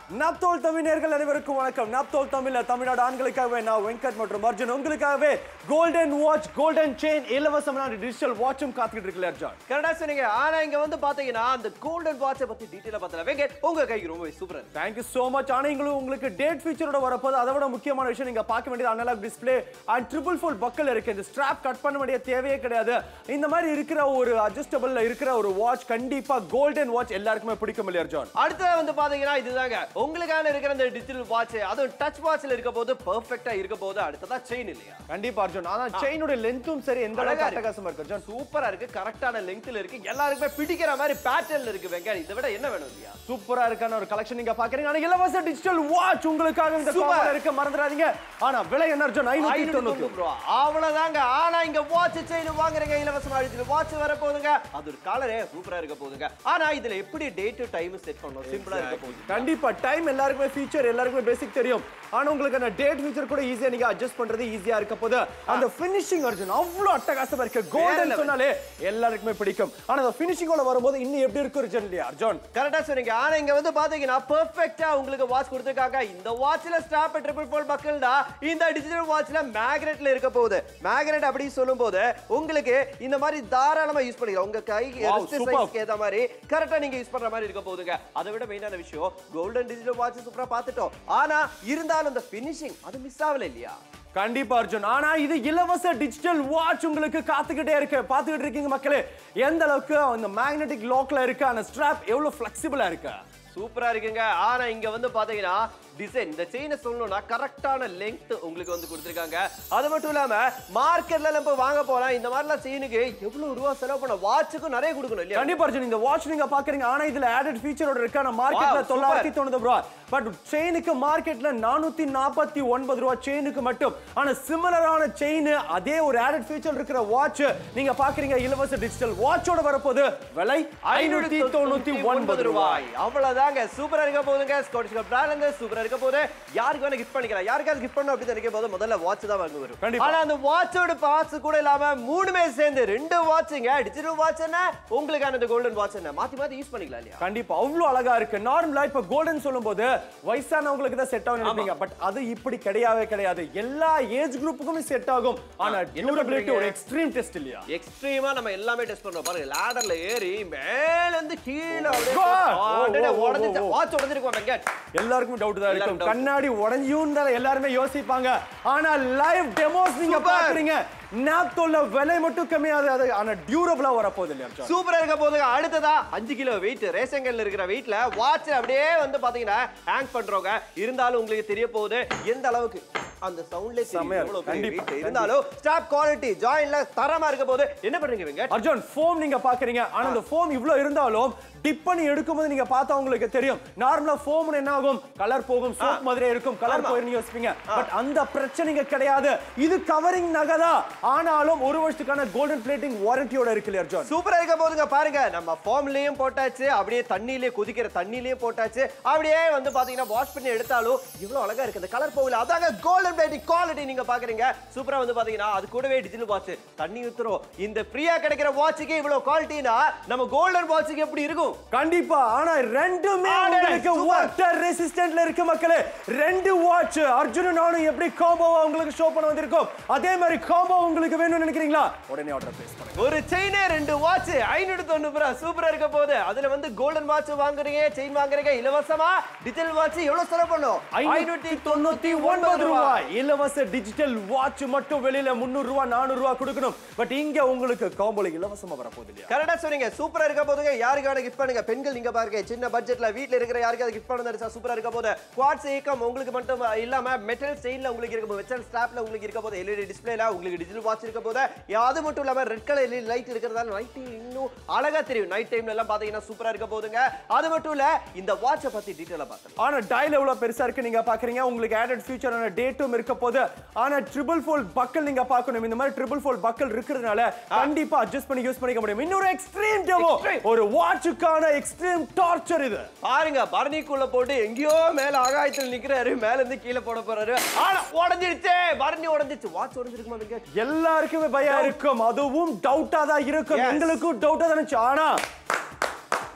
நாப்தோல் தமிழர்கள் அனைவருக்கும் வணக்கம் நாப்தோல் தமிழ்ல தமிழ்நாடு ஆண்களுக்காகவே நான் வெங்கட் மற்றும் அர்ஜுன் உங்களுக்காகவே கோல்டன் வாட்ச் கோல்டன் செயின் இலவசமான டிஜிட்டல் வாட்சும் காத்துக்கிட்டு இருக்குல்ல அர்ஜுன் கரெக்டா சொன்னீங்க ஆனா இங்க வந்து பாத்தீங்கன்னா அந்த கோல்டன் வாட்சை பத்தி டீடைலா பார்த்தல வெங்கட் உங்க கைக்கு ரொம்ப சூப்பரா இருக்கு தேங்க்யூ சோ மச் ஆனா எங்களுக்கு உங்களுக்கு டேட் ஃபீச்சரோட வரப்போது அதை விட முக்கியமான விஷயம் நீங்க பார்க்க வேண்டியது analog display and triple fold buckle இருக்கு இந்த ஸ்ட்ராப் கட் பண்ண வேண்டிய தேவையே கிடையாது இந்த மாதிரி இருக்கிற ஒரு அட்ஜஸ்டபிள்ல இருக்கிற ஒரு வாட்ச் கண்டிப்பா கோல்டன் வாட்ச் எல்லாருக்குமே பிடிக்கும் இல்லையா அர்ஜுன் அடுத்தது வந்து பாத்தீங்கன்னா இதுதாங்க உங்களுக்கான இருக்கிற இந்த டிஜிட்டல் வாட்ச் அதுவும் டச் வாட்ச்ல இருக்க போது பெர்ஃபெக்ட்டா இருக்க போது அடுத்ததா செயின் இல்லையா கண்டிப்பா அர்ஜுன் ஆனா செயினோட லென்த்தும் சரி எந்த அளவுக்கு அழகா இருக்கு. அட்டகாசமா இருக்கு அர்ஜுன் சூப்பரா இருக்கு கரெக்டான லெங்க்ல இருக்கு எல்லாருக்குமே பிடிக்கிற மாதிரி பேட்டர்ன்ல இருக்கு வெங்கட் இதை விட என்ன வேணும் இல்லையா சூப்பரா இருக்கான ஒரு கலெக்ஷன் நீங்க பாக்குறீங்க ஆனா இலவச டிஜிட்டல் வாட்ச் உங்களுக்காக இந்த Super. சூப்பர் இருக்கு மறந்துடாதீங்க ஆனா விலை என்ன அர்ஜுன் ஐநூத்தி ஐநூத்தி தொண்ணூத்தி தொண்ணூறு ரூபா. அவ்வளவுதாங்க ஆனா இங்க வாட்ச் செயின் வாங்குறீங்க இலவசமா டிஜிட்டல் வாட்ச் வர போதுங்க அது ஒரு கலரே சூப்பரா இருக்க போதுங்க ஆனா இதுல எப்படி டேட் டைம் செட் பண்ணணும் சிம்பிளா இருக்க போகுது கண்டிப்பா டைம் எல்லாருக்குமே ஃபீச்சர் எல்லாருக்குமே பேசிக் தெரியும் ஆனா உங்களுக்கு அந்த டேட் ஃபீச்சர் கூட ஈஸியா நீங்க அட்ஜஸ்ட் பண்றது ஈஸியா இருக்க போது அந்த ஃபினிஷிங் அர்ஜுன் அவ்வளவு அட்டகாசமா இருக்கு கோல்டன் level. சொன்னாலே எல்லாருக்குமே பிடிக்கும் ஆனா அந்த ஃபினிஷிங்கோட வரும்போது இன்னும் எப்படி இருக்கு அர்ஜுன் இல்லையா அர்ஜுன் கரெக்டா சொன்னீங்க ஆனா இங்க வந்து பாத்தீங்கன்னா பெர்ஃபெக்ட்டா உங்களுக்கு வாட்ச் கொடுத்திருக்காங்க இந்த வாட்ச்ல ஸ்ட்ராப் ட்ரிபிள் ஃபோல் பக்கல்டா இந்த டிஜிட்டல் வாட்ச்ல மேக்னெட்ல இருக்க போகுது மேக்னெட் அப்படி சொல்லும்போது உங்களுக்கு இந்த மாதிரி தாராளமா யூஸ் பண்ணிக்கலாம் உங்க கை Wow, wrist super. size-க்கு ஏத்த மாதிரி கரெக்டா நீங்க யூஸ் பண்ற மாதிரி இருக்க போகுதுங்க அதை விட மெயினான விஷயம் கோல்டன் டிஜிட்டல் வாட்ச் சூப்பரா பார்த்துட்டோம் ஆனா இருந்தாலும் அந்த ஃபினிஷிங் அது மிஸ் ஆகல இல்லையா கண்டிப்பா அர்ஜுன் ஆனா இது இலவச டிஜிட்டல் வாட்ச் உங்களுக்கு காத்துக்கிட்டே இருக்கு பாத்துக்கிட்டு இருக்கீங்க மக்களே எந்த அளவுக்கு அந்த மேக்னெட்டிக் லாக்ல இருக்கு அந்த ஸ்ட்ராப் எவ்வளவு ஃபிளெக்சிபிளா இருக்கு சூப்பரா இருக்குங்க ஆனா இங்க வந்து பாத்தீங்கன்னா டிசைன் இந்த செயினை சொல்லணும்னா கரெக்டான லெங்த் உங்களுக்கு வந்து கொடுத்துருக்காங்க அது மட்டும் இல்லாம மார்க்கெட்ல நம்ம வாங்க போலாம் இந்த மாதிரிலாம் செயினுக்கு எவ்வளவு ரூபா செலவு பண்ண வாட்சுக்கும் நிறைய கொடுக்கணும் இல்லையா கண்டிப்பா அர்ஜுன் இந்த வாட்ச் நீங்க பாக்குறீங்க ஆனா இதுல ஆடட் ஃபீச்சரோட இருக்கு ஆனா மார்க்கெட்ல Wow, super. தொள்ளாயிரத்தி தொண்ணூறு ரூபா பட் செயினுக்கு மார்க்கெட்ல நானூத்தி நாற்பத்தி ஒன்பது ரூபா செயினுக்கு மட்டும் ஆனா சிமிலரான செயின் அதே ஒரு ஆடட் ஃபீச்சர் இருக்கிற வாட்ச் நீங்க பாக்குறீங்க இலவச டிஜிட்டல் வாட்சோட வரப்போது விலை ஐநூத்தி தொண்ணூத்தி ஒன்பது ரூபாய் அவ்வளவுதாங்க சூப்பரா இருக்க போதுங்க ஸ்காட்டிஷ் கப் பிராண்ட் சூப்பரா இருக்க போது யாருக்கு வேணா கிஃப்ட் பண்ணிக்கலாம் யாருக்காவது கிஃப்ட் பண்ணணும் அப்படின்னு நினைக்கும் போது முதல்ல வாட்ச் தான் வாங்க வரும் கண்டிப்பா. ஆனா அந்த வாட்சோட பார்ட்ஸ் கூட இல்லாம மூணுமே சேர்ந்து ரெண்டு வாட்சுங்க டிஜிட்டல் வாட்ச் என்ன உங்களுக்கான இந்த கோல்டன் வாட்ச் என்ன மாத்தி மாத்தி யூஸ் பண்ணிக்கலாம் இல்லையா கண்டிப்பா அவ்வளவு அழகா இருக்கு நார்மலா இப்ப கோல்டன் சொல்லும்போது வயசானவங்களுக்கு தான் செட் ஆகும் நினைப்பீங்க பட் அது இப்படி கிடையவே கிடையாது எல்லா ஏஜ் குரூப்புக்குமே செட் ஆகும் ஆனா என்ன டியூரபிலிட்டி ஒரு பண்றீங்க? எக்ஸ்ட்ரீம் டெஸ்ட் இல்லையா எக்ஸ்ட்ரீமா நம்ம எல்லாமே டெஸ்ட் பண்றோம் பாருங்க லேடர்ல ஏறி மேல இருந்து கீழ அப்படியே God! ஆண்டனே ஓ, ஓ, ஓ, உடைஞ்சிச்சு ஓ. வாட்ச் உடைஞ்சிருக்கும் வெங்கட் எல்லாருக்கும் டவுட் தான் எல்லாருக்கும் இருக்கும் doubt. கண்ணாடி உடைஞ்சியும் தான் எல்லாருமே யோசிப்பாங்க ஆனா லைவ் டெமோஸ் நீங்க Super. பாக்குறீங்க நாப்தோல்ல விலை மட்டும் கம்மியாது அது ஆனா டியூரபிளா வரப்போகுது இல்லையா அர்ஜுன்? சூப்பரா இருக்க போதுங்க அடுத்ததா அஞ்சு கிலோ வெயிட் ரேஷன்கல்ல இருக்கிற வெயிட்ல வாட்ச் அப்படியே வந்து பாத்தீங்கன்னா ஹேங் பண்றோங்க இருந்தாலும் உங்களுக்கு தெரிய போகுது எந்த அளவுக்கு அந்த சவுண்ட்ல செமையா இருக்கு. கண்டிப்பா, வெயிட் இருந்தாலும் ஸ்டாப் குவாலிட்டி ஜாயின்ல தரமா இருக்க போது என்ன பண்றீங்க வெங்கட் அர்ஜுன் ஃபோம் நீங்க பாக்குறீங்க ஆனா அந்த ஃபோம் இவ்ளோ இருந்தாலும் டிப் பண்ணி எடுக்கும்போது நீங்க பார்த்தா உங்களுக்கு தெரியும் நார்மலா ஃபோம் என்ன ஆகும் கலர் போகும் சோப் மாதிரியே இருக்கும் கலர் ஆமா. போயிரும் யோசிப்பீங்க பட் அந்த பிரச்சனைங்க கிடையாது இது கவரிங் நகதா ஆனாலும் ஒரு வருஷத்துக்கான கோல்டன் பிளேட்டிங் வாரண்டியோட இருக்கு இல்லையா அர்ஜுன் சூப்பரா இருக்க போதுங்க பாருங்க நம்ம ஃபார்ம்லயும் போட்டாச்சு அப்படியே தண்ணியிலே கொதிக்கிற தண்ணியிலயும் போட்டாச்சு அப்படியே வந்து பாத்தீங்கன்னா வாஷ் பண்ணி எடுத்தாலும் இவ்வளவு அழகா இருக்கு அந்த கலர் போகல அதாங்க கோல்டன் பிளேட்டிங் குவாலிட்டி நீங்க பாக்குறீங்க சூப்பரா வந்து பாத்தீங்கன்னா அது கூடவே டிஜிட்டல் வாட்ச் தண்ணி ஊத்துறோம் இந்த ஃப்ரீயா கிடைக்கிற வாட்சுக்கு இவ்வளவு குவாலிட்டினா நம்ம கோல்டன் வாட்சுக்கு எப்படி இருக்கும் கண்டிப்பா ஆனா ரெண்டுமே ஆடே, உங்களுக்கு super. வாட்டர் ரெசிஸ்டன்ட்ல இருக்கு மக்களே ரெண்டு வாட்ச் அர்ஜுனும் நானும் எப்படி காம்போவா உங்களுக்கு ஷோ பண்ண வந்திருக்கோம் அதே மாதிரி காம்போ உங்களுக்கு வேணும்னு நினைக்கிறீங்களா உடனே ஆர்டர் பிளேஸ் பண்ணுங்க ஒரு செயினே ரெண்டு வாட்ச் ஐநூறு தொண்ணூறு ரூபா சூப்பரா இருக்க போகுது அதுல வந்து கோல்டன் வாட்ச் வாங்குறீங்க செயின் வாங்குறீங்க இலவசமா டிஜிட்டல் வாட்ச் எவ்வளவு செலவு பண்ணும் ஐநூத்தி தொண்ணூத்தி ஒன்பது ரூபாய் இலவச டிஜிட்டல் வாட்ச் மட்டும் வெளியில முன்னூறு ரூபாய் நானூறு ரூபாய் கொடுக்கணும் பட் இங்க உங்களுக்கு காம்போல இலவசமா வரப்போகுது இல்லையா கரெக்டா சொன்னீங்க சூப்பரா இருக்க போதுங்க யாருக்கான கிஃப்ட் பண்ணுங்க பெண்கள் நீங்க பாருங்க சின்ன பட்ஜெட்ல வீட்ல இருக்கிற யாருக்காவது கிஃப்ட் பண்ண நினைச்சா சூப்பரா இருக்க போது குவாட்ஸ் ஏக்கம் உங்களுக்கு மட்டும் இல்லாம மெட்டல் ஸ்டெயின்ல உங்களுக்கு இருக்க போது மெட்டல் ஸ்ட்ராப்ல உங்களுக்கு இருக்க போது எல்இடி டிஸ்பிளேல உங்களுக்கு டிஜிட்டல் வாட்ச் இருக்க போது அது மட்டும் இல்லாம ரெட் கலர் லைட் இருக்கிறதால நைட் இன்னும் அழகா தெரியும் நைட் டைம்ல எல்லாம் பாத்தீங்கன்னா சூப்பரா இருக்க போதுங்க அது மட்டும் இல்ல இந்த வாட்சை பத்தி டீடைலா பார்த்தோம் ஆனா டயல் எவ்வளவு பெருசா இருக்கு நீங்க பாக்குறீங்க உங்களுக்கு ஆடட் ஃபியூச்சரான டேட்டும் இருக்க போது ஆனா ட்ரிபிள் ஃபோல் பக்கல் நீங்க பார்க்கணும் இந்த மாதிரி ட்ரிபிள் ஃபோல் பக்கல் இருக்கிறதுனால கண்டிப்பா அட்ஜஸ்ட் பண்ணி யூஸ் பண்ணிக்க முடியும் இன்னொரு எக்ஸ்ட்ரீம் டெமோ Extreme. ஒரு வாட்சுக்கான எக்ஸ்ட்ரீம் டார்ச்சர் இது பாருங்க பரணிக்குள்ள போட்டு எங்கேயோ மேல ஆகாயத்துல நிக்கிறாரு மேல இருந்து கீழே போட போறாரு ஆனா உடஞ்சிருச்சே பரணி உடஞ்சிருச்சு வாட்ச் உடஞ்சிருக்குமா வெங்கட் எல்லாருக்குமே பயம் இருக்கும் அதுவும் டவுட்டா தான் இருக்கும் Yes. எங்களுக்கும் டவுட்டா தான் இருந்துச்சு ஆனா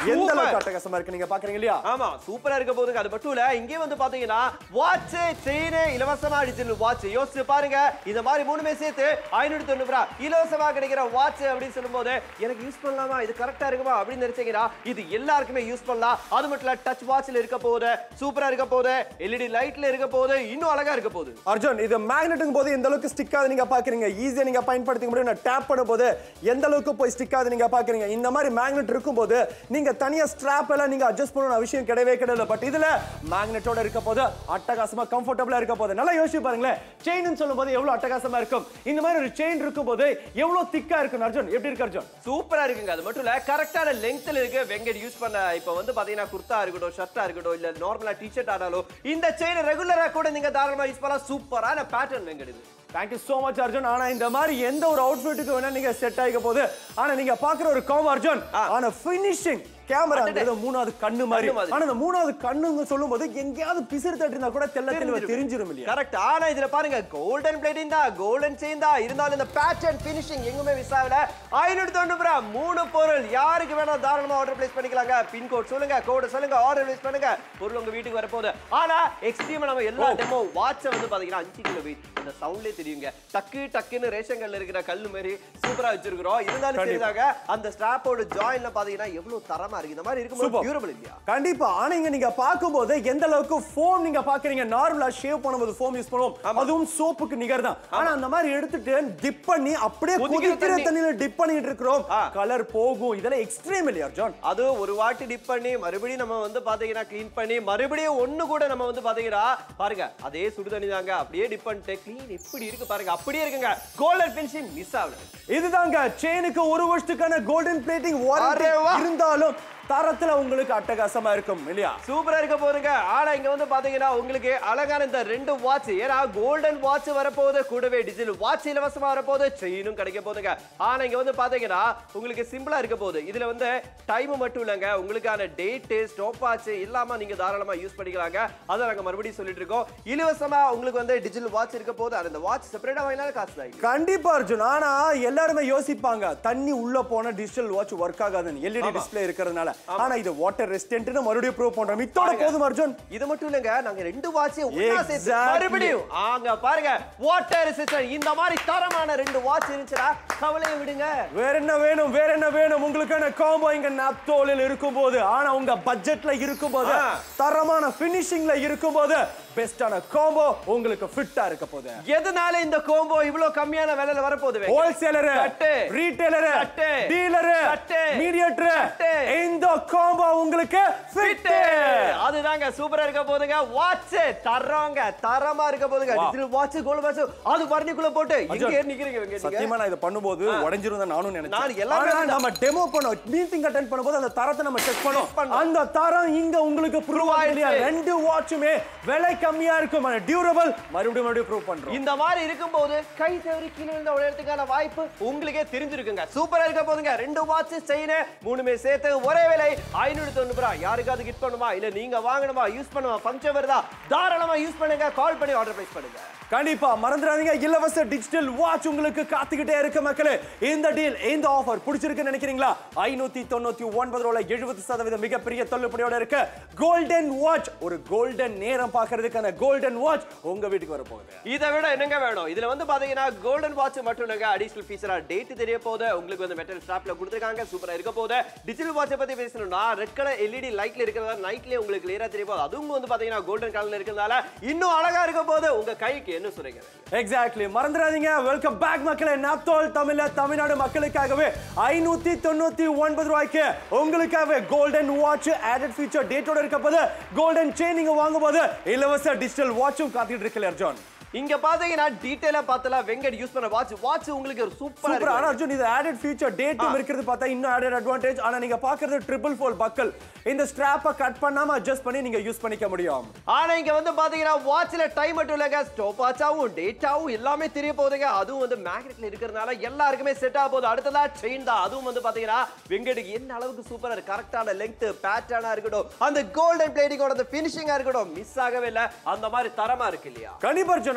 எந்த Super. அளவுக்கு அட்டகாசமா இருக்கு நீங்க பாக்குறீங்க இல்லையா ஆமா சூப்பரா இருக்க போதுங்க அது மட்டும் இல்ல இங்கே வந்து பாத்தீங்கன்னா வாட்ச் செயின் இலவசமா டிஜிட்டல் வாட்ச் யோசிச்சு பாருங்க இந்த மாதிரி மூணுமே சேர்த்து ஐநூத்தி தொண்ணூறு ரூபா இலவசமா கிடைக்கிற வாட்ச் அப்படின்னு சொல்லும்போது எனக்கு யூஸ் பண்ணலாமா இது கரெக்டா இருக்குமா அப்படின்னு நினைச்சீங்கன்னா இது எல்லாருக்குமே யூஸ் பண்ணலாம் அது மட்டும் இல்ல டச் வாட்ச்ல இருக்க போகுது சூப்பரா இருக்க போகுது எல்இடி லைட்ல இருக்க போகுது இன்னும் அழகா இருக்க போகுது அர்ஜுன் இது மேக்னெட்டுங்க போது எந்த அளவுக்கு ஸ்டிக் ஆகுது நீங்க பாக்குறீங்க ஈஸியா நீங்க பயன்படுத்திக்க முடியும் நான் டேப் பண்ணும் போது எந்த அளவுக்கு போய் ஸ்டிக் ஆகுது நீங்க பாக்குறீங்க இந்த மாதிரி மேக்னெட் இருக்கும்போது நீங்க தனியா ஸ்ட்ராப் எல்லாம் நீங்க அட்ஜஸ்ட் பண்ணணும் விஷயம் கிடையவே கிடையாது பட் இதுல மேக்னெட்டோட இருக்க போது அட்டகாசமா கம்ஃபர்டபுளா இருக்க போது நல்லா யோசிச்சு பாருங்களேன் செயின் சொல்லும் போது எவ்வளவு அட்டகாசமா இருக்கும் இந்த மாதிரி ஒரு செயின் இருக்கும் போது எவ்வளவு திக்கா இருக்கும் அர்ஜுன் எப்படி இருக்கு அர்ஜுன் சூப்பரா இருக்குங்க அது மட்டும் இல்ல கரெக்டான லெங்க்த்ல இருக்கு வெங்கட் யூஸ் பண்ண இப்ப வந்து பாத்தீங்கன்னா குர்தா இருக்கட்டும் ஷர்ட்டா இருக்கட்டும் இல்ல நார்மலா டிஷர்ட் ஆனாலும் இந்த செயின் ரெகுலரா கூட நீங்க தாராளமா யூஸ் பண்ணலாம் சூப்பரான பேட்டர்ன் வெங்கட் இது தேங்க்யூ சோ மச் அர்ஜுன் ஆனா இந்த மாதிரி எந்த ஒரு அவுட்ஃபிட்டுக்கு வேணா நீங்க செட் ஆகிக்க போகுது ஆனா நீங்க பாக்குற ஒரு காம் அர்ஜுன் ஆனா ஃபினிஷிங் கேமரா மூணாவது கண்ணு மாதிரி கண்ணு மாதிரி. ஆனா இந்த மூணாவது கண்ணுங்க சொல்லும் போது எங்கேயாவது பிசிறு தட்டிருந்தா கூட தெல்ல தெளிவா தெரிஞ்சிரும் இல்லையா கரெக்ட் ஆனா இதுல பாருங்க கோல்டன் பிளேடிங் தான் கோல்டன் செயின் தான் இருந்தாலும் இந்த பேட்டர்ன் ஃபினிஷிங் எங்குமே மிஸ் ஆகல ஐநூத்தி தொண்ணூறு ரூபா மூணு பொருள் யாருக்கு வேணா தாராளமா ஆர்டர் பிளேஸ் பண்ணிக்கலாங்க பின் கோட் சொல்லுங்க கோட் சொல்லுங்க ஆர்டர் பிளேஸ் பண்ணுங்க பொருள் உங்க வீட்டுக்கு வரப்போகுது ஆனா எக்ஸ்ட்ரீமா நம்ம எல்லா டெமோ வாட்ச வந்து பாத்தீங்கன்னா அஞ்சு கிலோ வெயிட் இந்த சவுண்ட்லயே தெரியுங்க டக்கு டக்குன்னு ரேஷன் கல்ல இருக்கிற கல்லு மாதிரி சூப்பரா வச்சிருக்கிறோம் இருந்தாலும் கண்டிப்பா. சரிதாங்க அந்த ஸ்ட்ராப்போட ஜாயின்ல பாத்தீங்கன்னா எவ்வளவு தரமா இருக்கு இந்த மாதிரி இருக்கும்போது Super. டியூரபிள் இல்லையா கண்டிப்பா ஆனா இங்க நீங்க பாக்கும்போது எந்த அளவுக்கு ஃபோம் நீங்க பாக்குறீங்க நார்மலா ஷேவ் பண்ணும்போது ஃபோம் யூஸ் பண்ணுவோம் அதுவும் சோப்புக்கு நிகர் தான் ஆனா அந்த மாதிரி எடுத்துட்டு டிப் பண்ணி அப்படியே கொதிக்கிற கொதிக்கிற தண்ணி. தண்ணியில டிப் பண்ணிட்டு இருக்கிறோம் ஆ. கலர் போகும் இதெல்லாம் எக்ஸ்ட்ரீம் இல்லையா அர்ஜுன் அது ஒரு வாட்டி டிப் பண்ணி மறுபடியும் நம்ம வந்து பாத்தீங்கன்னா க்ளீன் பண்ணி மறுபடியும் ஒண்ணு கூட நம்ம வந்து பாத்தீங்கன்னா பாருங்க அதே சுடு தண்ணி தாங்க அப்படியே டிப் பண்ணிட்டு க்ளீன் எப்படி இருக்கு பாருங்க அப்படியே இருக்குங்க கோல்டன் ஃபினிஷிங் மிஸ் ஆகல இதுதாங்க செயினுக்கு ஒரு வருஷத்துக்கான கோல்டன் பிளேட்டிங் வாரண்டி அரே வா. இருந்தாலும் தரத்துல உங்களுக்கு அட்டகாசமா இருக்கும் இல்லையா சூப்பரா இருக்க போதுங்க ஆனா இங்க வந்து பாத்தீங்கன்னா உங்களுக்கு அழகான இந்த ரெண்டு வாட்ச் ஏன்னா கோல்டன் வாட்ச் வரப்போகுது கூடவே டிஜிட்டல் வாட்ச் இலவசமா வரப்போகுது செயினும் கிடைக்க போகுதுங்க ஆனா இங்க வந்து பாத்தீங்கன்னா உங்களுக்கு சிம்பிளா இருக்க போகுது இதுல வந்து டைம் மட்டும் இல்லைங்க உங்களுக்கான டேட் ஸ்டாப் வாட்ச் இல்லாம நீங்க தாராளமா யூஸ் பண்ணிக்கலாங்க அதை நாங்க மறுபடியும் சொல்லிட்டு இருக்கோம் இலவசமா உங்களுக்கு வந்து டிஜிட்டல் வாட்ச் இருக்க போது அந்த வாட்ச் செப்பரேட்டா வாங்கினாலும் காசு தான் கண்டிப்பா அர்ஜுன் ஆனா எல்லாருமே யோசிப்பாங்க தண்ணி உள்ள போன டிஜிட்டல் வாட்ச் ஒர்க் ஆகாதுன்னு எல்இடி ஆமா. டிஸ்ப்ளே இருக்கிறதுனால ஆனா இது வாட்டர் ரெசிஸ்டன்ட்னு மறுபடியும் ப்ரூவ் பண்றோம் இத்தோட பாருங்க. போதும் அர்ஜுன் இது மட்டும் இல்லங்க நாங்க ரெண்டு வாட்சையும் ஒண்ணா சேர்த்து Exactly. மறுபடியும் ஆங்க பாருங்க வாட்டர் ரெசிஸ்டன்ட் இந்த மாதிரி தரமான ரெண்டு வாட்ச் இருந்துச்சுன்னா கவலையை விடுங்க வேற என்ன வேணும் வேற என்ன வேணும் உங்களுக்கான காம்போ இங்க நாப்தோலில் இருக்கும்போது ஆனா உங்க பட்ஜெட்ல இருக்கும்போது ஆ. தரமான ஃபினிஷிங்ல இருக்கும்போது பெஸ்டான காம்போ உங்களுக்கு ஃபிட்டா இருக்க போகுது எதனால இந்த கோம்போ இவ்வளவு கம்மியான விலையில வரப்போகுது வேங்க? Wholesaler cut. Retailer cut. Dealer cut. Mediator cut. இந்த காம்போ உங்களுக்கு Fit. ஃபிட் அதுதாங்க சூப்பரா இருக்க போதுங்க வாட்ச் தரோங்க தரமா இருக்க போதுங்க Wow. Digital watch gold watch அது வர்ணிக்குள்ள போட்டு எங்க ஏறி நிக்கிறீங்க இவங்க நீங்க? சத்தியமா நான் இதை பண்ணும்போது உடைஞ்சிருந்தா நானும் நான் நினைச்சேன் எல்லாமே ஆனா அப்படிதான். நம்ம டெமோ பண்ணோம் மீட்டிங் அட்டென்ட் பண்ணும்போது அந்த தரத்தை நம்ம செக் பண்ணோம் பண்ணோம். அந்த தரம் இங்க உங்களுக்கு ப்ரூவ் ஆயிடுச்சு ஆயிடுச்சு. ரெண்டு வாட்சுமே விலை கம்மியா இருக்கும் டியூரபிள் மறுபடியும் மறுபடியும் ப்ரூவ் பண்றோம் இந்த மாதிரி இருக்கும்போது கை தவறி கீழே விழுந்த உடையறதுக்கான வாய்ப்பு உங்களுக்கே தெரிஞ்சிருக்குங்க சூப்பரா இருக்க போதுங்க ரெண்டு வாட்ச் செயின் மூணுமே சேர்த்து ஒரே விலை ஐநூறு தொண்ணூறு ரூபாய் யாருக்காவது கிஃப்ட் பண்ணுமா இல்ல நீங்க வாங்கணுமா யூஸ் பண்ணுமா ஃபங்க்ஷன் வருதா தாராளமா யூஸ் பண்ணுங்க கால் பண்ணி ஆர்டர் பிளேஸ் பண்ணுங்க கண்டிப்பா மறந்துடாதீங்க இலவச டிஜிட்டல் வாட்ச் உங்களுக்கு காத்துக்கிட்டே இருக்க மக்களே இந்த டீல் இந்த ஆஃபர் பிடிச்சிருக்குன்னு நினைக்கிறீங்களா ஐநூத்தி தொண்ணூத்தி ஒன்பது ரூபாய் எழுபது சதவீதம் மிகப்பெரிய தள்ளுபடியோட இருக்க கோல்டன் வாட்ச் ஒரு கோல்டன் நேரம் பார்க்கறதுக்கான கோல்டன் வாட்ச் உங்க வீட்டுக்கு வர போகுது இதை விட என்னங்க வேணும் இதுல வந்து பாத்தீங்கன்னா கோல்டன் வாட்ச் மட்டும் இல்லங்க அடிஷனல் ஃபீச்சரா டேட் தெரிய போகுது உங்களுக்கு வந்து மெட்டல் ஸ்ட்ராப்ல கொடுத்துருக்காங்க சூப்பரா இருக்க போகுது டிஜிட்டல் வாட்சை பத்தி பேசணும்னா ரெட் கலர் எல்இடி லைட்ல இருக்கிறதா நைட்லயே உங்களுக்கு கிளியரா தெரிய போகுது அதுவும் வந்து பாத்தீங்கன்னா கோல்டன் கலர்ல இருக்கிறதால இன்னும் அழகா இருக்க போது உங்க கைக்கு என்ன சொல்றீங்க எக்ஸாக்ட்லி மறந்துடாதீங்க வெல்கம் பேக் மக்களே நாப்தோல் தமிழ்ல தமிழ்நாடு மக்களுக்காகவே ஐநூத்தி தொண்ணூத்தி ஒன்பது ரூபாய்க்கு உங்களுக்காகவே கோல்டன் வாட்ச் ஆடட் ஃபீச்சர் டேட்டோட இருக்க போது கோல்டன் செயின் நீங்க வாங்கும் போது இலவச டிஜிட்டல் வாட்சும் காத்துக்கிட்டு இருக்கல அர்ஜுன் இங்க பாத்தீங்கன்னா டீடைலா பார்த்தலாம் வெங்கட் யூஸ் பண்ண வாட்ச் வாட்ச் உங்களுக்கு ஒரு சூப்பரா சூப்பர் ஆனா இருக்கு அர்ஜுன் இது ஆடட் ஃபீச்சர் டேட்டும் இருக்கிறது பார்த்தா இன்னும் ஆடட் அட்வான்டேஜ் ஆனா நீங்க பாக்குறது ட்ரிபிள் ஃபோல் பக்கல் இந்த ஸ்ட்ராப்பை கட் பண்ணாம அட்ஜஸ்ட் பண்ணி நீங்க யூஸ் பண்ணிக்க முடியும் ஆனா இங்க வந்து பாத்தீங்கன்னா வாட்ச்ல டைம் மட்டும் இல்லங்க ஸ்டாப் வாட்சாவும் டேட்டாவும் எல்லாமே தெரிய போகுதுங்க அதுவும் வந்து மேக்னெட்ல இருக்கிறதுனால எல்லாருக்குமே செட் ஆக போகுது அடுத்ததா செயின் தான் அதுவும் வந்து பாத்தீங்கன்னா வெங்கட்டுக்கு என்ன அளவுக்கு சூப்பரா இருக்கு கரெக்டான லெங்த் பேட்டர்னா இருக்கட்டும் அந்த கோல்டன் பிளேடிங்கோட அந்த ஃபினிஷிங்கா இருக்கட்டும் மிஸ் ஆகவே இல்ல அந்த மாதிரி தரமா இருக்கு இல்லையா கண்டிப்பா அர்ஜுன்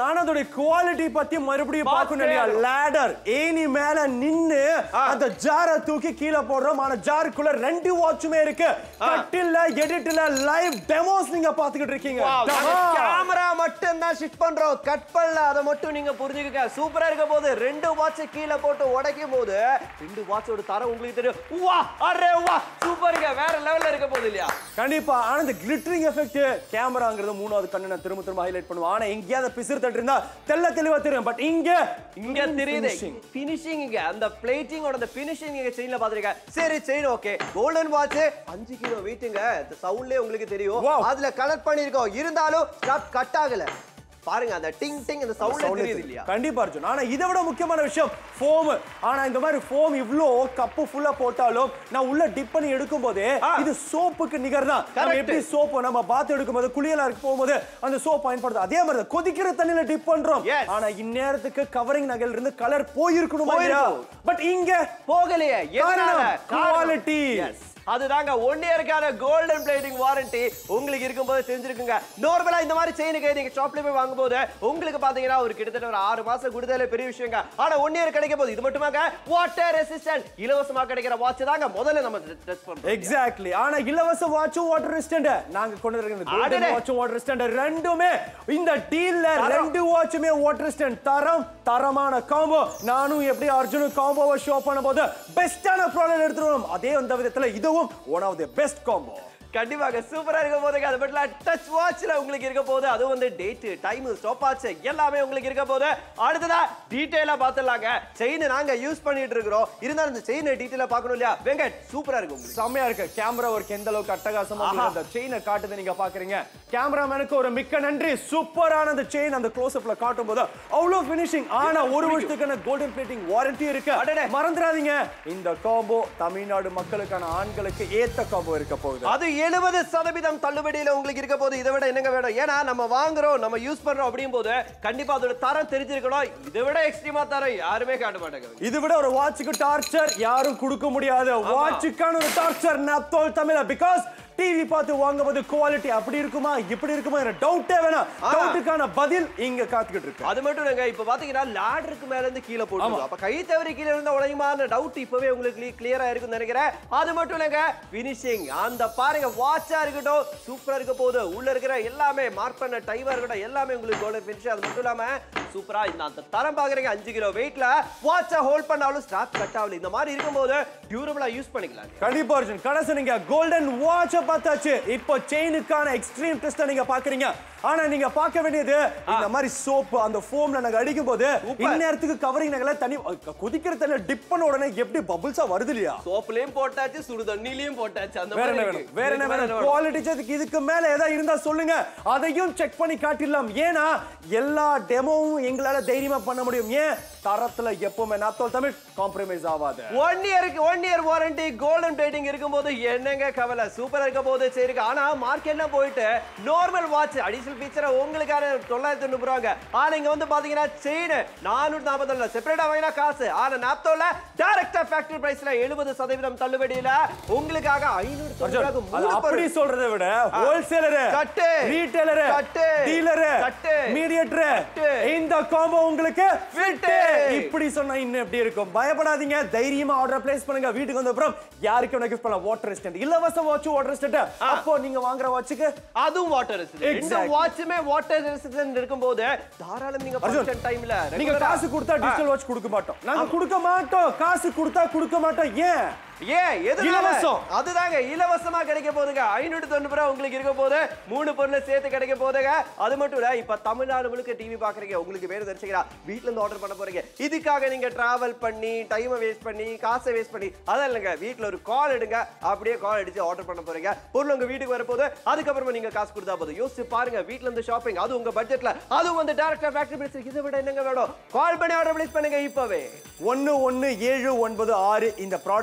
ஆனா அதோட குவாலிட்டி பத்தி மறுபடியும் பார்க்கணும் இல்லையா பார்த்தேன். லேடர் ஏணி மேல நின்னு ஆ. அந்த ஜாரை தூக்கி கீழே போடுறோம் ஆனா ஜாருக்குள்ள ரெண்டு வாட்சுமே இருக்கு கட்டில்ல எடிட்ல லைவ் டெமோஸ் நீங்க பாத்துக்கிட்டு இருக்கீங்க Demo. கேமரா மட்டும் தான் ஷிஃப்ட் பண்றோம் கட் பண்ணல அதை மட்டும் நீங்க புரிஞ்சுக்கங்க சூப்பரா இருக்க போது ரெண்டு வாட்ச் கீழே போட்டு உடைக்கும் போது ரெண்டு வாட்சோட தரம் உங்களுக்கு தெரியும் வா அரே வா சூப்பருங்க வேற லெவல்ல இருக்க போகுது இல்லையா கண்டிப்பா ஆனா இந்த கிளிட்டரிங் எஃபெக்ட் கேமராங்கிறது மூணாவது கண்ணு நான் திரும்ப திரும்ப ஹைலைட் பண்ணுவேன் ஆனா எங்கேயாவது பிசிறு தட்டு இருந்தா தெள்ள தெளிவா தெரியும் பட் இங்க இங்க தெரியுது finishing. பினிஷிங் இங்க அந்த பிளேட்டிங்கோட அந்த பினிஷிங் இங்க செயின்ல பாத்துருக்கேன் சரி செயின் ஓகே கோல்டன் வாட்ச் அஞ்சு கிலோ வெயிட்டுங்க இந்த சவுண்ட்லயே உங்களுக்கு தெரியும் Wow. அதுல கலெக்ட் பண்ணிருக்கோம் இருந்தாலும் ஸ்ட்ராப் கட் ஆகல பாருங்க அந்த டிங் டிங் அந்த சவுண்ட்ல Sound தெரியுது தெரியும். இல்லையா கண்டிப்பா அர்ஜுன் ஆனா இதை விட முக்கியமான விஷயம் ஃபோம் ஆனா இந்த மாதிரி ஃபோம் இவ்ளோ கப்பு ஃபுல்லா போட்டாலும் நான் உள்ள டிப் பண்ணி எடுக்கும் போதே ஆ. இது சோப்புக்கு நிகர் தான் நம்ம Correct. எப்படி சோப்பு நம்ம பாத்து எடுக்கும் போது குளியலா இருக்கு போகும்போது அந்த சோப் பயன்படுது அதே மாதிரி தான் கொதிக்கிற தண்ணியில டிப் பண்றோம் Yes. ஆனா இந்நேரத்துக்கு கவரிங் நகையில இருந்து கலர் போயிருக்கணும் போயிருக்கும். பட் இங்க போகலையே எதனால காரணம் quality. Yes. அதுதாங்க ஒன் இயருக்கான கோல்டன் பிளேட்டிங் வாரண்டி உங்களுக்கு இருக்கும்போது தெரிஞ்சிருக்குங்க நார்மலா இந்த மாதிரி செயினுக்கு நீங்க ஷாப்ல போய் வாங்கும்போது உங்களுக்கு பாத்தீங்கன்னா ஒரு கிட்டத்தட்ட ஒரு ஆறு மாசம் கொடுத்தாலே பெரிய விஷயங்க ஆனா ஒன் இயர் கிடைக்க போகுது இது மட்டுமாங்க வாட்டர் ரெசிஸ்டன்ட் இலவசமா கிடைக்கிற வாட்ச் தாங்க முதல்ல நம்ம டெஸ்ட் பண்றோம் எக்ஸாக்ட்லி ஆனா இலவச வாட்சும் வாட்டர் ரெசிஸ்டன்ட் நாங்க கொண்டு வந்திருக்கிற அடடே. கோல்டன் வாட்சும் வாட்டர் ரெசிஸ்டன்ட் ரெண்டுமே இந்த டீல்ல தரம். ரெண்டு வாட்சுமே வாட்டர் ரெசிஸ்டன்ட் தரம் தரமான காம்போ நானும் எப்படி அர்ஜுனும் காம்போவை ஷோ பண்ணும்போது பெஸ்டான ப்ராடக்ட் எடுத்துருவோம் அதே அந்த விதத்துல இதுவும் one of the best combo கண்டிப்பாக சூப்பரா இருக்க போதுங்க அது மட்டும் டச் வாட்ச்ல உங்களுக்கு இருக்க போது அது வந்து டேட் டைம் ஸ்டாப் வாட்ச் எல்லாமே உங்களுக்கு இருக்க போது அடுத்ததா டீடைலா பார்த்துடலாங்க செயின் நாங்க யூஸ் பண்ணிட்டு இருக்கிறோம் இருந்தாலும் இந்த செயின் டீடைலா பார்க்கணும் இல்லையா வெங்கட் சூப்பரா இருக்கு உங்களுக்கு செம்மையா இருக்கு கேமரா ஒர்க் எந்த அளவுக்கு அட்டகாசமா ஆஹா. உங்களுக்கு அந்த செயினை காட்டுது நீங்க பாக்குறீங்க கேமராமேனுக்கு ஒரு மிக்க நன்றி சூப்பரான அந்த செயின் அந்த க்ளோஸ் அப்ல காட்டும் போது அவ்வளவு ஃபினிஷிங் ஆனா ஒரு வருஷத்துக்கான கோல்டன் பிளேட்டிங் வாரண்டி இருக்கு அடடே. மறந்துடாதீங்க இந்த காம்போ தமிழ்நாடு மக்களுக்கான ஆண்களுக்கு ஏத்த காம்போ இருக்க போகுது அது எழுபது சதவீதம் தள்ளுபடியில உங்களுக்கு இருக்க போது இதை விட என்னங்க வேணும் ஏன்னா நம்ம வாங்குறோம் நம்ம யூஸ் பண்றோம் அப்படியும் போது கண்டிப்பா அதோட தரம் தெரிஞ்சிருக்கணும் இதை விட எக்ஸ்ட்ரீமா தரம் யாருமே காட்ட மாட்டாங்க இது விட ஒரு வாட்சுக்கு டார்ச்சர் யாரும் கொடுக்க முடியாது வாட்சுக்கான ஒரு டார்ச்சர் நத்தோல் தமிழ பிகாஸ் டிவி பார்த்து வாங்கும்போது குவாலிட்டி அப்படி இருக்குமா இப்படி இருக்குமா டவுட்டே வேணாம் ஆ. டவுட்டுக்கான பதில் இங்க காத்துக்கிட்டு இருக்கு அது மட்டும் இல்லைங்க இப்ப பாத்தீங்கன்னா லேடருக்கு மேல இருந்து கீழே போட்டு அப்ப கை தவறி கீழே இருந்த உடையுமான டவுட் இப்பவே உங்களுக்கு கிளியரா இருக்கும்னு நினைக்கிறேன் அது மட்டும் இல்லைங்க பினிஷிங் அந்த பாருங்க வாட்சா இருக்கட்டும் சூப்பரா இருக்க போகுது உள்ள இருக்கிற எல்லாமே மார்க் பண்ண டைவா இருக்கட்டும் எல்லாமே உங்களுக்கு கோல்டன் பினிஷ் அது மட்டும் இல்லாம சூப்பரா இந்த அந்த தரம் பாக்குறீங்க அஞ்சு கிலோ வெயிட்ல வாட்சை ஹோல்ட் பண்ணாலும் ஸ்டாப் கட் ஆகல இந்த மாதிரி இருக்கும்போது டியூரபிளா யூஸ் பண்ணிக்கலாம் கண்டிப்பா அர்ஜுன் கடைசி நீங்க கோல்டன் வாட்ச பார்த்தாச்சு இப்போ செயினுக்கான எக்ஸ்ட்ரீம் டெஸ்ட் நீங்க பாக்குறீங்க ஆனா நீங்க பார்க்க வேண்டியது இந்த மாதிரி சோப் அந்த ஃபோம்ல நாங்க அடிக்கும் போது Super. இந்நேரத்துக்கு கவரிங் நகல தண்ணி கொதிக்கிற தண்ணி டிப் பண்ண உடனே எப்படி பபிள்ஸா வருது இல்லையா சோப்புலயும் போட்டாச்சு சுடு தண்ணிலையும் போட்டாச்சு அந்த வேற மாதிரி என்ன இருக்கு. வேணும் வேற என்ன இதுக்கு மேல வேணும் குவாலிட்டி செக் இதுக்கு மேல ஏதாவது இருந்தா சொல்லுங்க அதையும் செக் பண்ணி காட்டிடலாம் ஏன்னா எல்லா டெமோவும் எங்களால தைரியமா பண்ண முடியும் ஏன் தரத்துல எப்பவுமே நாத்தோல் தமிழ் காம்ப்ரமைஸ் ஆகாது ஒன் இயருக்கு one year warranty golden plating இருக்கும்போது என்னங்க கவலை சூப்பரா இருக்க போது சரி இருக்கு ஆனா மார்க்கெட்ல போயிட்டு நார்மல் வாட்ச் அடிஷனல் ஃபீச்சரை உங்களுக்கான தொள்ளாயிரத்தி தொண்ணூறு ரூபாங்க ஆனா இங்க வந்து பாத்தீங்கன்னா செயின் நானூத்தி நாற்பத்தி செப்பரேட்டா வாங்கினா காசு ஆனா நாப்தோல டைரக்டா ஃபேக்டரி பிரைஸ்ல எழுபது சதவீதம் தள்ளுபடியில உங்களுக்காக ஐநூறு அர்ஜுன், அது அப்படி சொல்றதை விட wholesaler cut. Retailer cut. Dealer cut. Mediator cut. இந்த காம்போ உங்களுக்கு Fit. fit. இப்படி சொன்னா இன்னும் எப்படி இருக்கும் பயப்படாதீங்க தைரியமா ஆர்டர் பிளேஸ் பண்ணுங்க வீட்டுக்கு வந்த அப்புறம் யாருக்கு வேணா கிஃப்ட் பண்ணலாம் வாட்டர் ரெஸ்டன்ட் இலவச வாட்ச் வாட்டர் ரெஸ்டன்ட் அப்போ நீங்க வாங்குற வாட்சுக்கு அதுவும் வாட்டர் ரெசிஸ்டன்ட் இந்த Exactly. வாட்சுமே வாட்டர் ரெசிஸ்டன்ட் இருக்கும்போது தாராளம் நீங்க அர்ஜுன், ஃபங்க்ஷன் டைம்ல நீங்க காசு கொடுத்தா டிஜிட்டல் வாட்ச் கொடுக்க மாட்டோம் நாங்க கொடுக்க மாட்டோம் காசு கொடுத்தா கொடுக்க மாட்டோம் ஏன் ஏன் எது இலவசம். அதுதாங்க இலவசமா கிடைக்க போதுங்க ஐநூத்தி தொண்ணூறு ரூபாய் உங்களுக்கு இருக்க போது மூணு பொருளை சேர்த்து கிடைக்க போதுங்க அது மட்டும் இல்ல இப்ப தமிழ்நாடு முழுக்க டிவி பாக்குறீங்க உங்களுக்கு வேறு தரிசிக்கிறா வீட்ல இருந்து ஆர்டர் பண்ண போறீங்க இதுக்காக நீங்க டிராவல் பண்ணி டைமை வேஸ்ட் பண்ணி காசை வேஸ்ட் பண்ணி அதான் இல்லைங்க வீட்ல ஒரு கால் எடுங்க அப்படியே கால் அடிச்சு ஆர்டர் பண்ண போறீங்க பொருள் உங்க வீட்டுக்கு வரப்போது அதுக்கப்புறமா நீங்க காசு கொடுத்தா போதும் யோசிச்சு பாருங்க வீட்ல இருந்து ஷாப்பிங் அது உங்க பட்ஜெட்ல அதுவும் வந்து டேரக்டா ஃபேக்டரி பிளேஸ் இதை விட என்னங்க வேணும் கால் பண்ணி ஆர்டர் பிளேஸ் பண்ணுங்க இப்பவே ஒன்னு ஒன்னு ஏழு ஒன்பது ஆறு இந்த ப்ராடக்ட்டுக்கான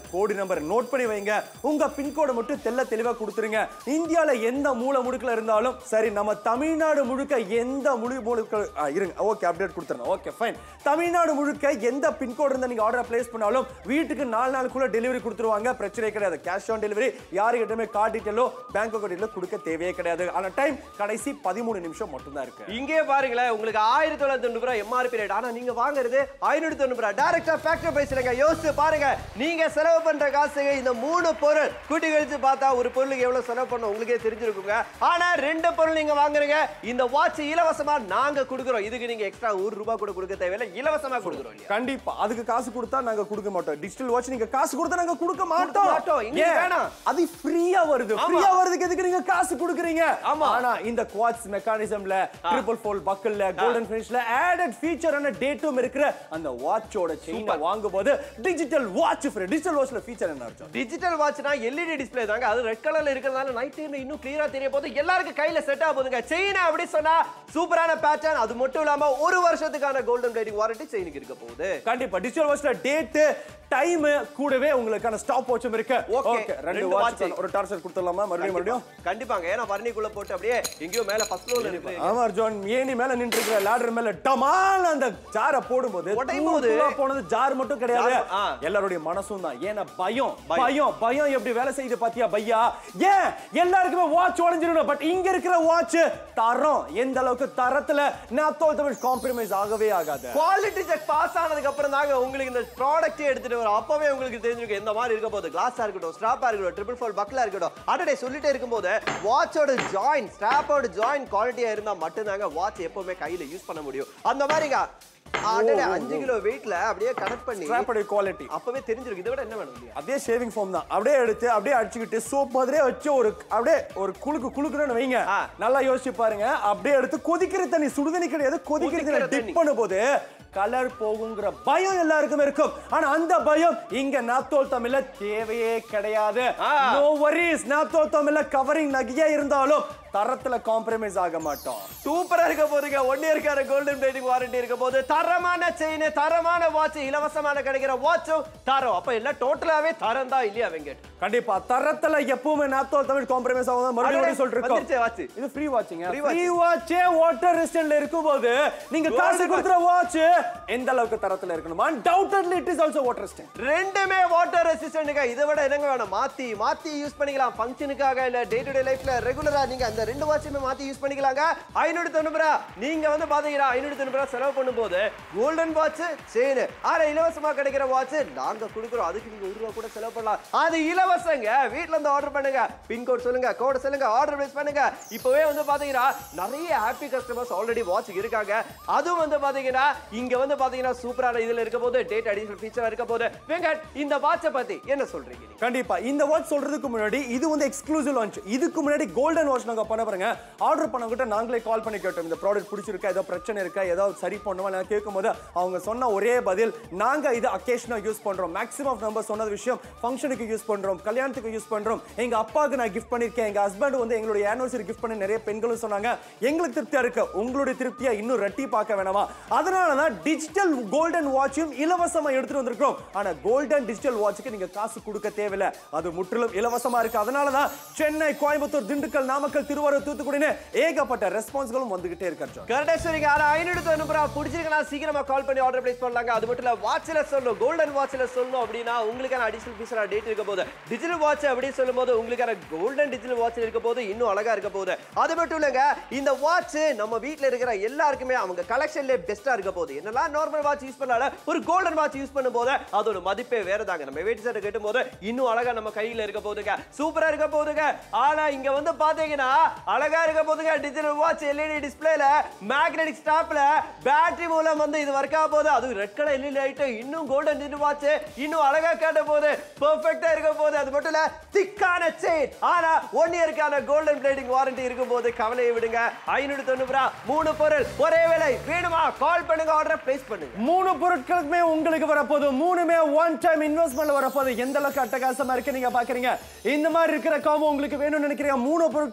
கோடி நம்பர் நோட் பண்ணி வைங்க உங்க பின்கோடை மட்டும் தெல்ல தெளிவா கொடுத்துருங்க இந்தியால எந்த மூல முடுக்குல இருந்தாலும் சரி நம்ம தமிழ்நாடு முழுக்க எந்த முழு முழுக்க ஆ, இருங்க ஓகே அப்டேட் கொடுத்துறேன் ஓகே ஃபைன் தமிழ்நாடு முழுக்க எந்த பின்கோடு இருந்தா நீங்க ஆர்டர் பிளேஸ் பண்ணாலும் வீட்டுக்கு நாலு நாளுக்குள்ள டெலிவரி கொடுத்துருவாங்க பிரச்சனை கிடையாது கேஷ் ஆன் டெலிவரி யாருக்கிட்டயுமே கார்டு டீட்டெயிலோ பேங்க் டீட்டெயிலோ கொடுக்க தேவையே கிடையாது ஆனா டைம் கடைசி பதிமூணு நிமிஷம் மட்டும் தான் இருக்கு இங்கே பாருங்களேன் உங்களுக்கு ஆயிரத்தி தொள்ளாயிரத்தி தொண்ணூறு ரூபாய் எம்ஆர்பி ரேட் ஆனா நீங்க வாங்குறது ஐநூத்தி தொண்ணூறு ரூபாய் டைரக்டா ஃபேக்டரி பிரைஸ்லங்க யோசிச்சு பாருங்க நீங்க செலவு பண்ற காசுக்கு இந்த மூணு பொருள் கூட்டி கழிச்சு பார்த்தா ஒரு பொருளுக்கு எவ்வளவு செலவு பண்ணணும் உங்களுக்கே தெரிஞ்சிருக்குங்க ஆனா ரெண்டு பொருள் நீங்க வாங்குறீங்க இந்த வாட்ச் இலவசமா நாங்க கொடுக்குறோம் இதுக்கு நீங்க எக்ஸ்ட்ரா ஒரு ரூபாய் கூட கொடுக்க தேவையில்லை இலவசமா கொடுக்குறோம் இல்லையா கண்டிப்பா அதுக்கு காசு கொடுத்தா நாங்க கொடுக்க மாட்டோம் டிஜிட்டல் வாட்ச் நீங்க காசு கொடுத்தா நாங்க கொடுக்க மாட்டோம் மாட்டோம். எங்களுக்கு ஏன்? வேணாம். அது ஃப்ரீயா வருது ஆமா. ஃப்ரீயா வருதுக்கு எதுக்கு நீங்க காசு கொடுக்குறீங்க ஆமா. ஆனா இந்த குவாட்ஸ் மெக்கானிசம்ல ட்ரிபிள் ஃபோல் பக்கல்ல கோல்டன் ஃபினிஷ்ல ஆடட் ஃபீச்சரான டேட்டும் இருக்கிற அந்த வாட்சோட செயினை வாங்கும்போது டிஜிட்டல் வாட்ச் ஃப்ரீ டிஜிட்டல் வாட்ச்ல ஃபீச்சர் என்ன அர்த்தம் டிஜிட்டல் வாட்ச்னா எல்இடி டிஸ்ப்ளே தாங்க அது ரெட் கலர்ல இருக்கிறதால நைட் டைம்ல இன்னும் கிளியரா தெரிய போது எல்லாருக்கும் கையில செட் ஆக போதுங்க செயின் அப்படி சொன்னா சூப்பரான பேட்டர்ன் அது மட்டும் இல்லாம ஒரு வருஷத்துக்கான கோல்டன் பிளேடிங் வாரண்டி செயினுக்கு இருக்க போகுது கண்டிப்பா டிஜிட்டல் வாட்ச்ல டேட் டைம் கூடவே உங்களுக்கான ஸ்டாப் வாட்சும் இருக்கு Okay. ஓகே ரெண்டு ரெண்டு வாட்ச் watch. ஒரு டார்ச்சர் கொடுத்துடலாமா மறுபடியும் மறுபடியும் கண்டிப்பாங்க ஏன்னா வர்ணிக்குள்ள போட்டு அப்படியே எங்கேயோ மேல ஃபர்ஸ்ட் ஃப்ளோர்ல இருக்கு ஆமா அர்ஜுன் ஏணி மேல நின்று இருக்கிற லேடர் மேல டமால் அந்த ஜார போடும்போது உடையும் தூள் போது- தூளா போனது ஜார் மட்டும் கிடையாது ஜார், ஆ. எல்லாருடைய மனசும் தான் ஏன்னா பயம் பயம். பயம் பயம் எப்படி வேலை செய்யுது பாத்தியா பையா ஏன் எல்லாருக்குமே வாட்ச் உடைஞ்சிடணும் பட் இங்க இருக்கிற வாட்ச் தரம் எந்த அளவுக்கு தரத்துல நாத்தோல் தமிழ் காம்ப்ரமைஸ் ஆகவே ஆகாது குவாலிட்டி செக் பாஸ் ஆனதுக்கு அப்புறம் தாங்க உங்களுக்கு இந்த ப்ராடக்ட்டே எடுத்துட்டு வரும் அப்பவே உங்களுக்கு தெரிஞ்சிருக்கும் எந்த மாதிரி இருக்க போகுது கிளாஸா இருக்கட்டும் ஸ்ட்ராப்பா இருக்கட்டும் ட்ரிபிள் ஃபோல் பக்கலா இருக்கட்டும் அடடே சொல்லிட்டே இருக்கும்போது வாட்சோட ஜாயின் ஸ்ட்ராப்போட ஜாயின் குவாலிட்டியா இருந்தா மட்டும்தாங்க வாட்ச் எப்பவுமே கையில யூஸ் பண்ண முடியும் அந்த மாதிரிங்க அடடே அஞ்சு கிலோ வெயிட்ல அப்படியே கனெக்ட் பண்ணி ஸ்ட்ராப்போட குவாலிட்டி அப்பவே தெரிஞ்சிருக்கு இதை விட என்ன வேணும் இல்லையா அதே ஷேவிங் ஃபோம் தான் அப்படியே எடுத்து அப்படியே அடிச்சுக்கிட்டு சோப் மாதிரியே வச்சு ஒரு அப்படியே ஒரு குலுக்கு குலுக்குறன்னு வைங்க ஆ. நல்லா யோசிச்சு பாருங்க அப்படியே எடுத்து கொதிக்கிற தண்ணி சுடுதண்ணி கிடையாது கொதிக்கிற கொதிக்கிற தண்ணி தண்ணி. டிப் பண்ணும்போது கலர் போகுங்கிற பயம் எல்லாருக்கும் இருக்கும் ஆனா அந்த பயம் இங்க நாத்தோல் தமிழ்ல தேவையே கிடையாது ஆ. நோ வரிஸ் நாத்தோல் தமிழ்ல கவரிங் நகையா இருந்தாலும் தரத்துல காம்ப்ரமைஸ் ஆக மாட்டோம் சூப்பரா இருக்க போதுங்க ஒன் இயர்க்கான கோல்டன் பிளேடிங் வாரண்டி இருக்க போது தரமான செயின் தரமான வாட்ச் இலவசமான கிடைக்கிற வாட்சும் தரம் அப்ப எல்லாம் டோட்டலாவே தரம் தான் இல்லையா வெங்கட் கண்டிப்பா தரத்துல எப்பவுமே நாத்தோல் தமிழ் காம்ப்ரமைஸ் ஆகும் மறுபடியும் மறுபடியும் சொல்லிட்டு வந்துருச்சே watch. இருக்கோம் இது ஃப்ரீ வாட்சிங்க Free ஃப்ரீ வாட்சே வாட்டர் ரெசிஸ்டன்ட்ல இருக்கும்போது நீங்க Golden காசு watch. கொடுக்குற வாட்ச் எந்த அளவுக்கு தரத்துல இருக்கணும் undoubtedly it is also water resistant ரெண்டுமே வாட்டர் ரெசிஸ்டன்ட்ங்க இதை விட என்னங்க வேணும் மாத்தி மாத்தி யூஸ் பண்ணிக்கலாம் ஃபங்க்ஷனுக்காக இல்ல டே டு டே லைஃப்ல ரெகுலரா நீங்க அந்த ரெண்டு வாட்சுமே மாத்தி யூஸ் பண்ணிக்கலாங்க ஐநூறு தொண்ணூறு ரூபா நீங்க வந்து பாத்தீங்கன்னா ஐநூறு தொண்ணூறு ரூபா செலவு பண்ணும்போது கோல்டன் வாட்ச் செயின் ஆனா இலவசமா கிடைக்கிற வாட்ச் நாங்க கொடுக்குறோம் அதுக்கு நீங்க ஒரு ரூபா கூட செலவு பண்ணலாம் அது இலவசங்க வீட்ல இருந்து ஆர்டர் பண்ணுங்க பின்கோட் சொல்லுங்க கோட் சொல்லுங்க ஆர்டர் பிளேஸ் பண்ணுங்க இப்பவே வந்து பாத்தீங்கன்னா நிறைய ஹாப்பி கஸ்டமர்ஸ் ஆல்ரெடி வாட்ச் இருக்காங்க அதுவும் வந்து பாத்தீங்கன்னா இங்க வந்து பாத்தீங்கன்னா சூப்பரான இதுல இருக்க போது டேட் அடிஷனல் ஃபீச்சரா இருக்க போது வெங்கட் இந்த வாட்சை பத்தி என்ன சொல்றீங்க நீங்க கண்டிப்பா இந்த வாட்ச் சொல்றதுக்கு முன்னாடி இது வந்து எக்ஸ்க்ளூசிவ் லான்ச் இதுக்கு முன்னாடி கோல்டன் வாட்ச் நாங்க பண்ண பாருங்க ஆர்டர் பண்ணவங்கிட்ட நாங்களே கால் பண்ணி கேட்டோம் இந்த ப்ராடக்ட் பிடிச்சிருக்கா ஏதோ பிரச்சனை இருக்கா ஏதாவது சரி பண்ணுவா நான் கேட்கும்போது அவங்க சொன்ன ஒரே பதில் நாங்க இது அக்கேஷனா யூஸ் பண்றோம் மேக்ஸிமம் ஆஃப் நம்பர் சொன்னது விஷயம் ஃபங்க்ஷனுக்கு யூஸ் பண்றோம் கல்யாணத்துக்கு யூஸ் பண்றோம் எங்க அப்பாவுக்கு நான் கிஃப்ட் பண்ணிருக்கேன் எங்க ஹஸ்பண்ட் வந்து எங்களுடைய ஆனிவர்சரி கிஃப்ட் பண்ணி நிறைய பெண்களும் சொன்னாங்க எங்களுக்கு திருப்தியா இருக்கு உங்களுடைய திருப்தியா இன்னும் ரெட்டி பார்க்க வேணாமா அதனால தான் டிஜிட்டல் கோல்டன் வாட்சும் இலவசமா எடுத்துட்டு வந்திருக்கோம் ஆனா கோல்டன் டிஜிட்டல் வாட்சுக்கு நீங்க காசு கொடுக்க தேவையில்ல அது முற்றிலும் இலவசமா இருக்கு அதனால தான் சென்னை கோயம்புத்தூர் திண்டுக்கல் நாமக்கல் திருவாரூர் தூத்துக்குடின்னு ஏகப்பட்ட ரெஸ்பான்ஸ்களும் வந்துகிட்டே இருக்கு அர்ஜுன் கரெக்டா சொல்றீங்க ஆனா ஐநூறு தொண்ணூறு ரூபா பிடிச்சிருக்கா சீக்கிரமா கால் பண்ணி ஆர்டர் பிளேஸ் பண்ணலாங்க அது மட்டும் இல்ல வாட்ச்ல சொல்லணும் கோல்டன் வாட்ச்ல சொல்லணும் அப்படின்னா உங்களுக்கான அடிஷனல் ஃபீச்சரா டேட் இருக்க போது டிஜிட்டல் வாட்ச் அப்படின்னு சொல்லும்போது உங்களுக்கான கோல்டன் டிஜிட்டல் வாட்ச் இருக்க போது இன்னும் அழகா இருக்க போகுது அது மட்டும் இல்லங்க இந்த வாட்ச் நம்ம வீட்ல இருக்கிற எல்லாருக்குமே அவங்க கலெக்ஷன்ல பெஸ்டா இருக்க போகுது என்னெல்லாம் நார்மல் வாட்ச் யூஸ் பண்ணால ஒரு கோல்டன் வாட்ச் யூஸ் பண்ணும்போது அதோட மதிப்பே வேற தாங்க நம்ம வெயிட் சட்டை கட்டும் போது இன்னும் அழகா நம்ம கையில இருக்க போதுங்க சூப்பரா இருக்க போதுங்க ஆனா இங்க வந்து பாத்தீங்கன்னா அழகா இருக்க போதுங்க டிஜிட்டல் வாட்ச் எல்இடி டிஸ்பிளேல மேக்னெட்டிக் ஸ்டாப்ல பேட்டரி மூலம் வந்து இது ஒர்க் ஆக போகுது அது ரெட் கலர் எல்இடி லைட் இன்னும் கோல்டன் டிஜிட்டல் வாட்ச் இன்னும் அழகா காட்ட போகுது பெர்ஃபெக்ட்டா இருக்க போகுது அது மட்டும் இல்ல திக்கான செயின் ஆனா ஒன் இயருக்கான கோல்டன் பிளேடிங் வாரண்டி இருக்கும் போது கவலையை விடுங்க ஐநூறு தொண்ணூறு ரூபா மூணு பொருள் ஒரே விலை வேணுமா கால் பண்ணுங்க ஆர்டர் பிளேஸ் பண்ணுங்க மூணு பொருட்களுக்குமே உங்களுக்கு வரப்போகுது மூணுமே ஒன் டைம் இன்வெஸ்ட்மெண்ட்ல வரப்போகுது எந்த அளவுக்கு அட்டகாசமா இருக்கு நீங்க பாக்குறீங்க இந்த மாதிரி இருக்கிற காம்போ உங்களுக்கு வேணும்னு நினைக்கிறீங்க மூணு பொருட்களுமே உங்களுக்கு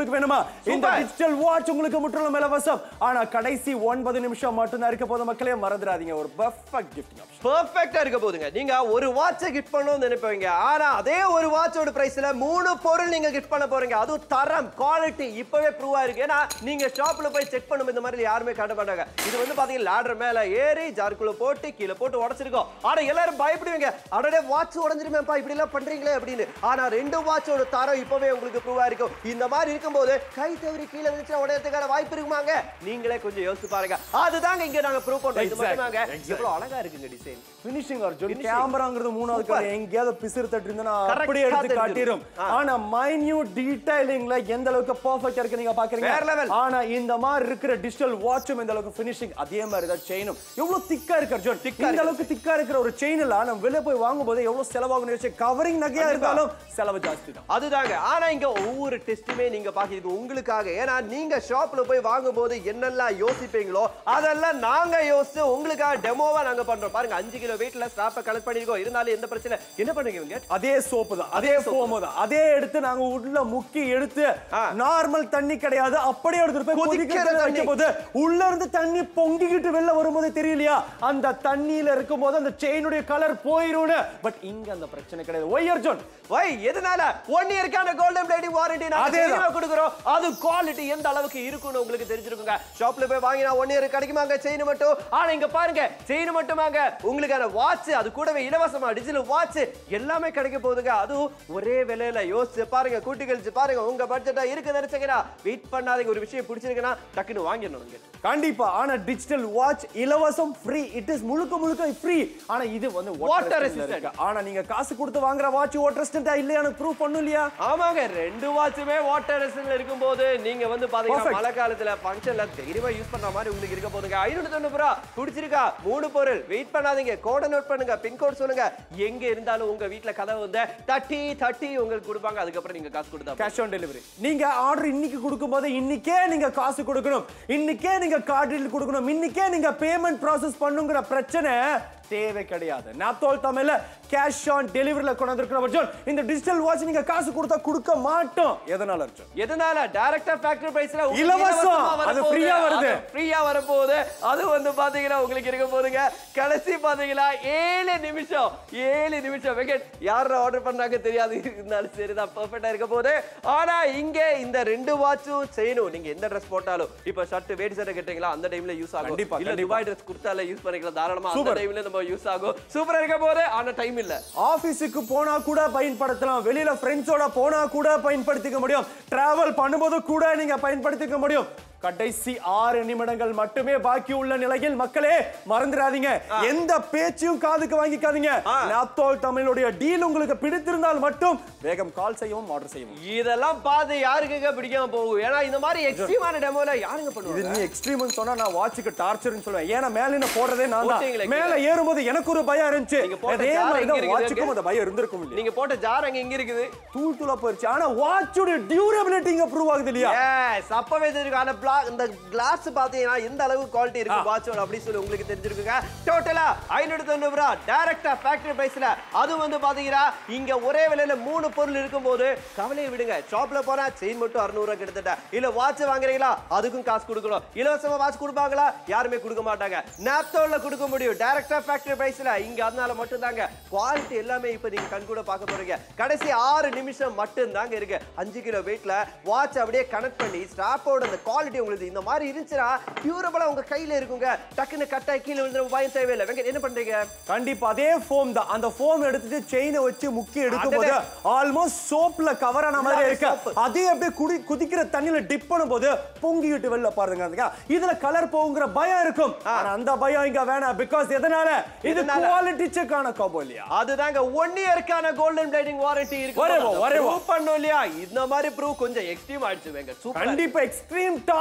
உங்களுக்கு வேணுமா இந்த Super. டிஜிட்டல் வாட்ச் உங்களுக்கு முற்றிலும் இலவசம் ஆனா கடைசி ஒன்பது நிமிஷம் மட்டும்தான் இருக்க போது மக்களே மறந்துடாதீங்க ஒரு பர்ஃபெக்ட் கிஃப்டிங் ஆப்ஷன் பெர்ஃபெக்ட்டா இருக்க போதுங்க நீங்க ஒரு வாட்சை கிஃப்ட் பண்ணணும்னு நினைப்பீங்க ஆனா அதே ஒரு வாட்சோட பிரைஸ்ல மூணு பொருள் நீங்க கிஃப்ட் பண்ண போறீங்க அதுவும் தரம் குவாலிட்டி இப்பவே ப்ரூவா இருக்கு ஏன்னா நீங்க ஷாப்ல போய் செக் பண்ணும் இந்த மாதிரி யாருமே காட்ட மாட்டாங்க இது வந்து பாத்தீங்கன்னா லேடர் மேல ஏறி ஜார்க்குள்ள போட்டு கீழே போட்டு உடைச்சிருக்கோம் ஆனா எல்லாரும் பயப்படுவீங்க அடடே வாட்ச் உடஞ்சிருமேப்பா இப்படி எல்லாம் பண்றீங்களே அப்படின்னு ஆனா ரெண்டு வாட்சோட தரம் இப்பவே உங்களுக்கு ப்ரூவா இருக்கும் இந்த மாதிரி இருக்கும்போது கை தவறி கீழே விழுந்துச்சா உடையறதுக்கான வாய்ப்பு இருக்குமாங்க நீங்களே கொஞ்சம் யோசிச்சு பாருங்க அதுதாங்க இங்க நாங்க ப்ரூவ் பண்றோம் இது Exactly, மட்டும்தாங்க exactly. எவ்வளவு அழகா இருக்குங்க டிசைன் ஃபினிஷிங் அர்ஜுன் Finishing. கேமராங்கிறது மூணாவது Super. காரணம் எங்கேயாவது பிசிறு தட்டு இருந்தா Correct அப்படியே ஆ எடுத்து தெரிஞ்சிரும். காட்டிரும் ஆ. ஆனா மைன்யூட் டீடைலிங்ல எந்த அளவுக்கு பெர்ஃபெக்ட்டா இருக்கு நீங்க பாக்குறீங்க வேற level. ஆனா இந்த மாதிரி இருக்கிற டிஜிட்டல் வாட்சும் இந்த அளவுக்கு ஃபினிஷிங் அதே மாதிரி தான் செயினும் எவ்வளவு திக்கா இருக்கு அர்ஜுன் Thick ஆ இந்த இருக்கு. அளவுக்கு திக்கா இருக்கிற ஒரு செயின் இல்ல நம்ம வெளிய போய் வாங்கும்போது எவ்வளவு செலவாகும் யோசிச்சு கவரிங் நகையா கண்டிப்பா. இருந்தாலும் செலவு ஜாஸ்தி தான் அதுதாங்க ஆனா இங்க ஒவ்வொரு டெஸ்ட்டுமே நீங்க பாக்குறது உங்களுக்காக ஏன்னா நீங்க ஷாப்ல போய் வாங்கும்போது என்னெல்லாம் யோசிப்பீங்களோ அதெல்லாம் நாங்க யோசிச்சு உங்களுக்காக டெமோவா நாங்க பண்றோம் பாருங்க அஞ்சு கிலோ வெயிட்ல ஸ்டாப்பை கலெக்ட் பண்ணிருக்கோம் இருந்தாலும் எந்த பிரச்சனை என்ன பண்ணுங்க இவங்க அதே சோப்பு தான் அதே ஃபோம் தான் அதே எடுத்து நாங்க உள்ள முக்கி எடுத்து ஆ. நார்மல் தண்ணி கிடையாது அப்படியே எடுத்துட்டு போய் கொதிக்கிற கொதிக்கிற தண்ணி. வைக்கும் போது உள்ள இருந்து தண்ணி பொங்கிக்கிட்டு வெளில வரும்போது தெரியலையா அந்த தண்ணியில இருக்கும்போது அந்த செயினுடைய கலர் போயிரும்னு பட் இங்க அந்த பிரச்சனை கிடையாது ஒய் அர்ஜுன் வை எதனால ஒன் இயர்க்கான கோல்டன் பிளேடிங் வாரண்டி நாங்க அதேதான். தெளிவா கொடுக்குறோம் அது குவாலிட்டி எந்த அளவுக்கு இருக்குன்னு உங்களுக்கு தெரிஞ்சிருக்குங்க ஷாப்ல போய் வாங்கினா ஒன் இயர் கிடைக்குமாங்க செயின் மட்டும் ஆனா இங்க பாருங்க செயின் மட்டுமாங்க உங்களுக்கான வாட்ச் அது கூடவே இலவசமா டிஜிட்டல் வாட்ச் எல்லாமே கிடைக்க போகுதுங்க அதுவும் ஒரே விலையில யோசிச்சு பாருங்க கூட்டி கழிச்சு பாருங்க உங்க பட்ஜெட்டா இருக்கு நினைச்சீங்கன்னா வெயிட் பண்ணாதீங்க ஒரு விஷயம் பிடிச்சிருக்குன்னா டக்குன்னு வாங்கிடணும் கண்டிப்பா ஆனா டிஜிட்டல் வாட்ச் இலவசம் ஃப்ரீ இட் இஸ் முழுக்க முழுக்க ஃப்ரீ ஆனா இது வந்து Water water resistant resistant. இருக்கு. ஆனா நீங்க காசு கொடுத்து வாங்குற வாட்ச் வாட்டர் ரெசிஸ்டன்டா இல்லையான்னு ப்ரூவ் பண்ணும் இல்லையா ஆமாங்க ரெண்டு வாட்சுமே வாட்டர் ரெசிஸ்டன்ட்ல இருக்கும்போது நீங்க வந்து பாத்தீங்கன்னா Perfect. மழை காலத்துல ஃபங்க்ஷன்ல தைரியமா யூஸ் பண்ற மாதிரி உங்களுக்கு இருக்க போதுங்க ஐநூத்தி தொண்ணூறு ரூபா பிடிச்சிருக்கா மூணு பொருள் வெயிட் பண்ணாதீங்க கோடை நோட் பண்ணுங்க பின்கோட் சொல்லுங்க எங்க இருந்தாலும் உங்க வீட்ல கதவு வந்து தட்டி தட்டி உங்களுக்கு கொடுப்பாங்க அதுக்கப்புறம் நீங்க காசு கொடுத்தா கேஷ் ஆன் டெலிவரி நீங்க ஆர்டர் இன்னைக்கு கொடுக்கும்போது இன்னைக்கே நீங்க காசு கொடுக்கணும் இன்னைக்கே நீங்க கார்டில் கொடுக்கணும் இன்னைக்கே நீங்க பேமெண்ட் ப்ராசஸ் பண்ணுங்கிற பிரச்சனை தேவை கிடையாது நாத்தோல் தமிழ்ல கேஷ் ஆன் டெலிவரில கொண்டு வந்திருக்கிற அர்ஜுன் இந்த டிஜிட்டல் வாட்ச் நீங்க காசு கொடுத்தா கொடுக்க மாட்டோம் எதனால அர்ஜுன் எதனால டைரக்டா ஃபேக்டரி பிரைஸ்ல இலவசம். அது free ஆ வருது. ஃப்ரீயா வரப்போகுது அது வந்து பாத்தீங்கன்னா உங்களுக்கு இருக்க போதுங்க கடைசி பாத்தீங்கன்னா ஏழு நிமிஷம் ஏழு நிமிஷம் வெங்கட் யார் ஆர்டர் பண்றாங்க தெரியாது இருந்தாலும் சரிதான் பெர்ஃபெக்ட்டா இருக்க போகுது ஆனா இங்க இந்த ரெண்டு வாட்சும் செய்யணும் நீங்க எந்த ட்ரெஸ் போட்டாலும் இப்ப ஷர்ட் வேட்டி சட்டை கட்டுறீங்களா அந்த டைம்ல யூஸ் ஆகும் கண்டிப்பா, இல்ல கண்டிப்பா. துபாய் ட்ரெஸ் கொடுத்தால யூஸ் பண்ணிக்கலாம் தாராளமா அந்த Super. டைம்ல நம்ம யூஸ் ஆகும் சூப்பரா இருக்க போகுது ஆனா டைம் இல்ல ஆபீஸுக்கு போனா கூட பயன்படுத்தலாம் வெளியில ஃப்ரெண்ட்ஸோட போனா கூட பயன்படுத்திக்க முடியும் டிராவல் பண்ணும்போது கூட நீங்க பயன்படுத்திக்க முடியும் கடைசி ஆறு நிமிடங்கள் மட்டுமே பாக்கி உள்ள நிலையில் மக்களே மறந்துடாதீங்க எந்த பேச்சையும் காதுக்கு வாங்கிக்காதீங்க நாத்தோல் தமிழுடைய டீல் உங்களுக்கு பிடித்திருந்தால் மட்டும் வேகம் கால் செய்யவும் ஆர்டர் செய்யவும் இதெல்லாம் பார்த்து யாருக்குங்க பிடிக்காம போகும் ஏன்னா இந்த மாதிரி எக்ஸ்ட்ரீமான டெமோல யாருங்க இது பண்ணுவாங்க நீ எக்ஸ்ட்ரீம்னு சொன்னா நான் வாட்சுக்கு டார்ச்சர்னு சொல்லுவேன் ஏன்னா மேல என்ன போடுறதே நான் போட்டீங்களே தான் மேல ஏறும்போது எனக்கு ஒரு பயம் இருந்துச்சு நீங்க போட்ட அதே jar மாதிரி எங்க தான் இருக்குது வாட்சுக்கும் அந்த பயம் இருந்திருக்கும் இல்லையா நீங்க போட்ட ஜார் அங்க எங்க இருக்குது தூள் தூளா போயிருச்சு ஆனா வாட்சுடைய டியூரபிலிட்டி இங்க ப்ரூவ் ஆகுது இல்லையா எஸ் அப்பவே தெரியும் ஆனா பிளாக் இந்த கிளாஸ் பாத்தீங்கன்னா எந்த அளவு குவாலிட்டி இருக்கு வாட்சோட அப்படி சொல்லி உங்களுக்கு தெரிஞ்சிருக்குங்க டோட்டலா ஐநூத்தி தொண்ணூறு ரூபா டைரக்டா ஃபேக்டரி பிரைஸ்ல அது வந்து பாத்தீங்கன்னா இங்க ஒரே விலையில மூணு பொருள் இருக்கும்போது கவலையை விடுங்க ஷாப்ல போனா செயின் மட்டும் அறுநூறு ரூபா கிட்டத்தட்ட இல்ல வாட்ச் வாங்குறீங்களா அதுக்கும் காசு கொடுக்கணும் இலவசமா வாட்ச் கொடுப்பாங்களா யாருமே கொடுக்க மாட்டாங்க நாப்தோல்ல கொடுக்க முடியும் டைரக்டா ஃபேக்டரி பிரைஸ்ல இங்க அதனால மட்டும் தாங்க குவாலிட்டி எல்லாமே இப்ப நீங்க கண் கூட பார்க்க போறீங்க கடைசி ஆறு நிமிஷம் மட்டும் தாங்க இருக்கு அஞ்சு கிலோ வெயிட்ல வாட்ச் அப்படியே கனெக்ட் பண்ணி ஸ்ட்ராப்போட அந்த குவாலிட்டி உங்களுக்கு இந்த மாதிரி இருந்துச்சுன்னா டியூரபிளா உங்க கையில இருக்குங்க டக்குன்னு கட்டாய் கீழே விழுந்துற பயம் தேவையில்லை வெங்கட் என்ன பண்றீங்க கண்டிப்பா அதே ஃபோம் தான் அந்த ஃபோம் எடுத்துட்டு செயினை வச்சு முக்கி எடுக்கும் போது ஆல்மோஸ்ட் சோப்ல கவர் ஆன மாதிரி Full-ஆவே இருக்கு soap. அதே அப்படியே குடி குதிக்கிற தண்ணியில டிப் பண்ணும்போது பொங்கிட்டு வெளில பாருங்க அதுக்கு. இதுல கலர் போகுங்கிற பயம் இருக்கும் ஆனா அந்த பயம் இங்க வேணாம் பிகாஸ் எதனால இது எதனால? குவாலிட்டி செக்கான காபோ இல்லையா அதுதாங்க ஒன் இயர்க்கான கோல்டன் பிளேடிங் வாரண்டி இருக்கு வரேவா, வரேவா. ப்ரூவ் பண்ணோம் இல்லையா இந்த மாதிரி ப்ரூவ் கொஞ்சம் எக்ஸ்ட்ரீம் ஆயிடுச்சு வெங்கட் சூப்பர் கண்டிப்பா எக்ஸ்ட்ரீம் டார்க்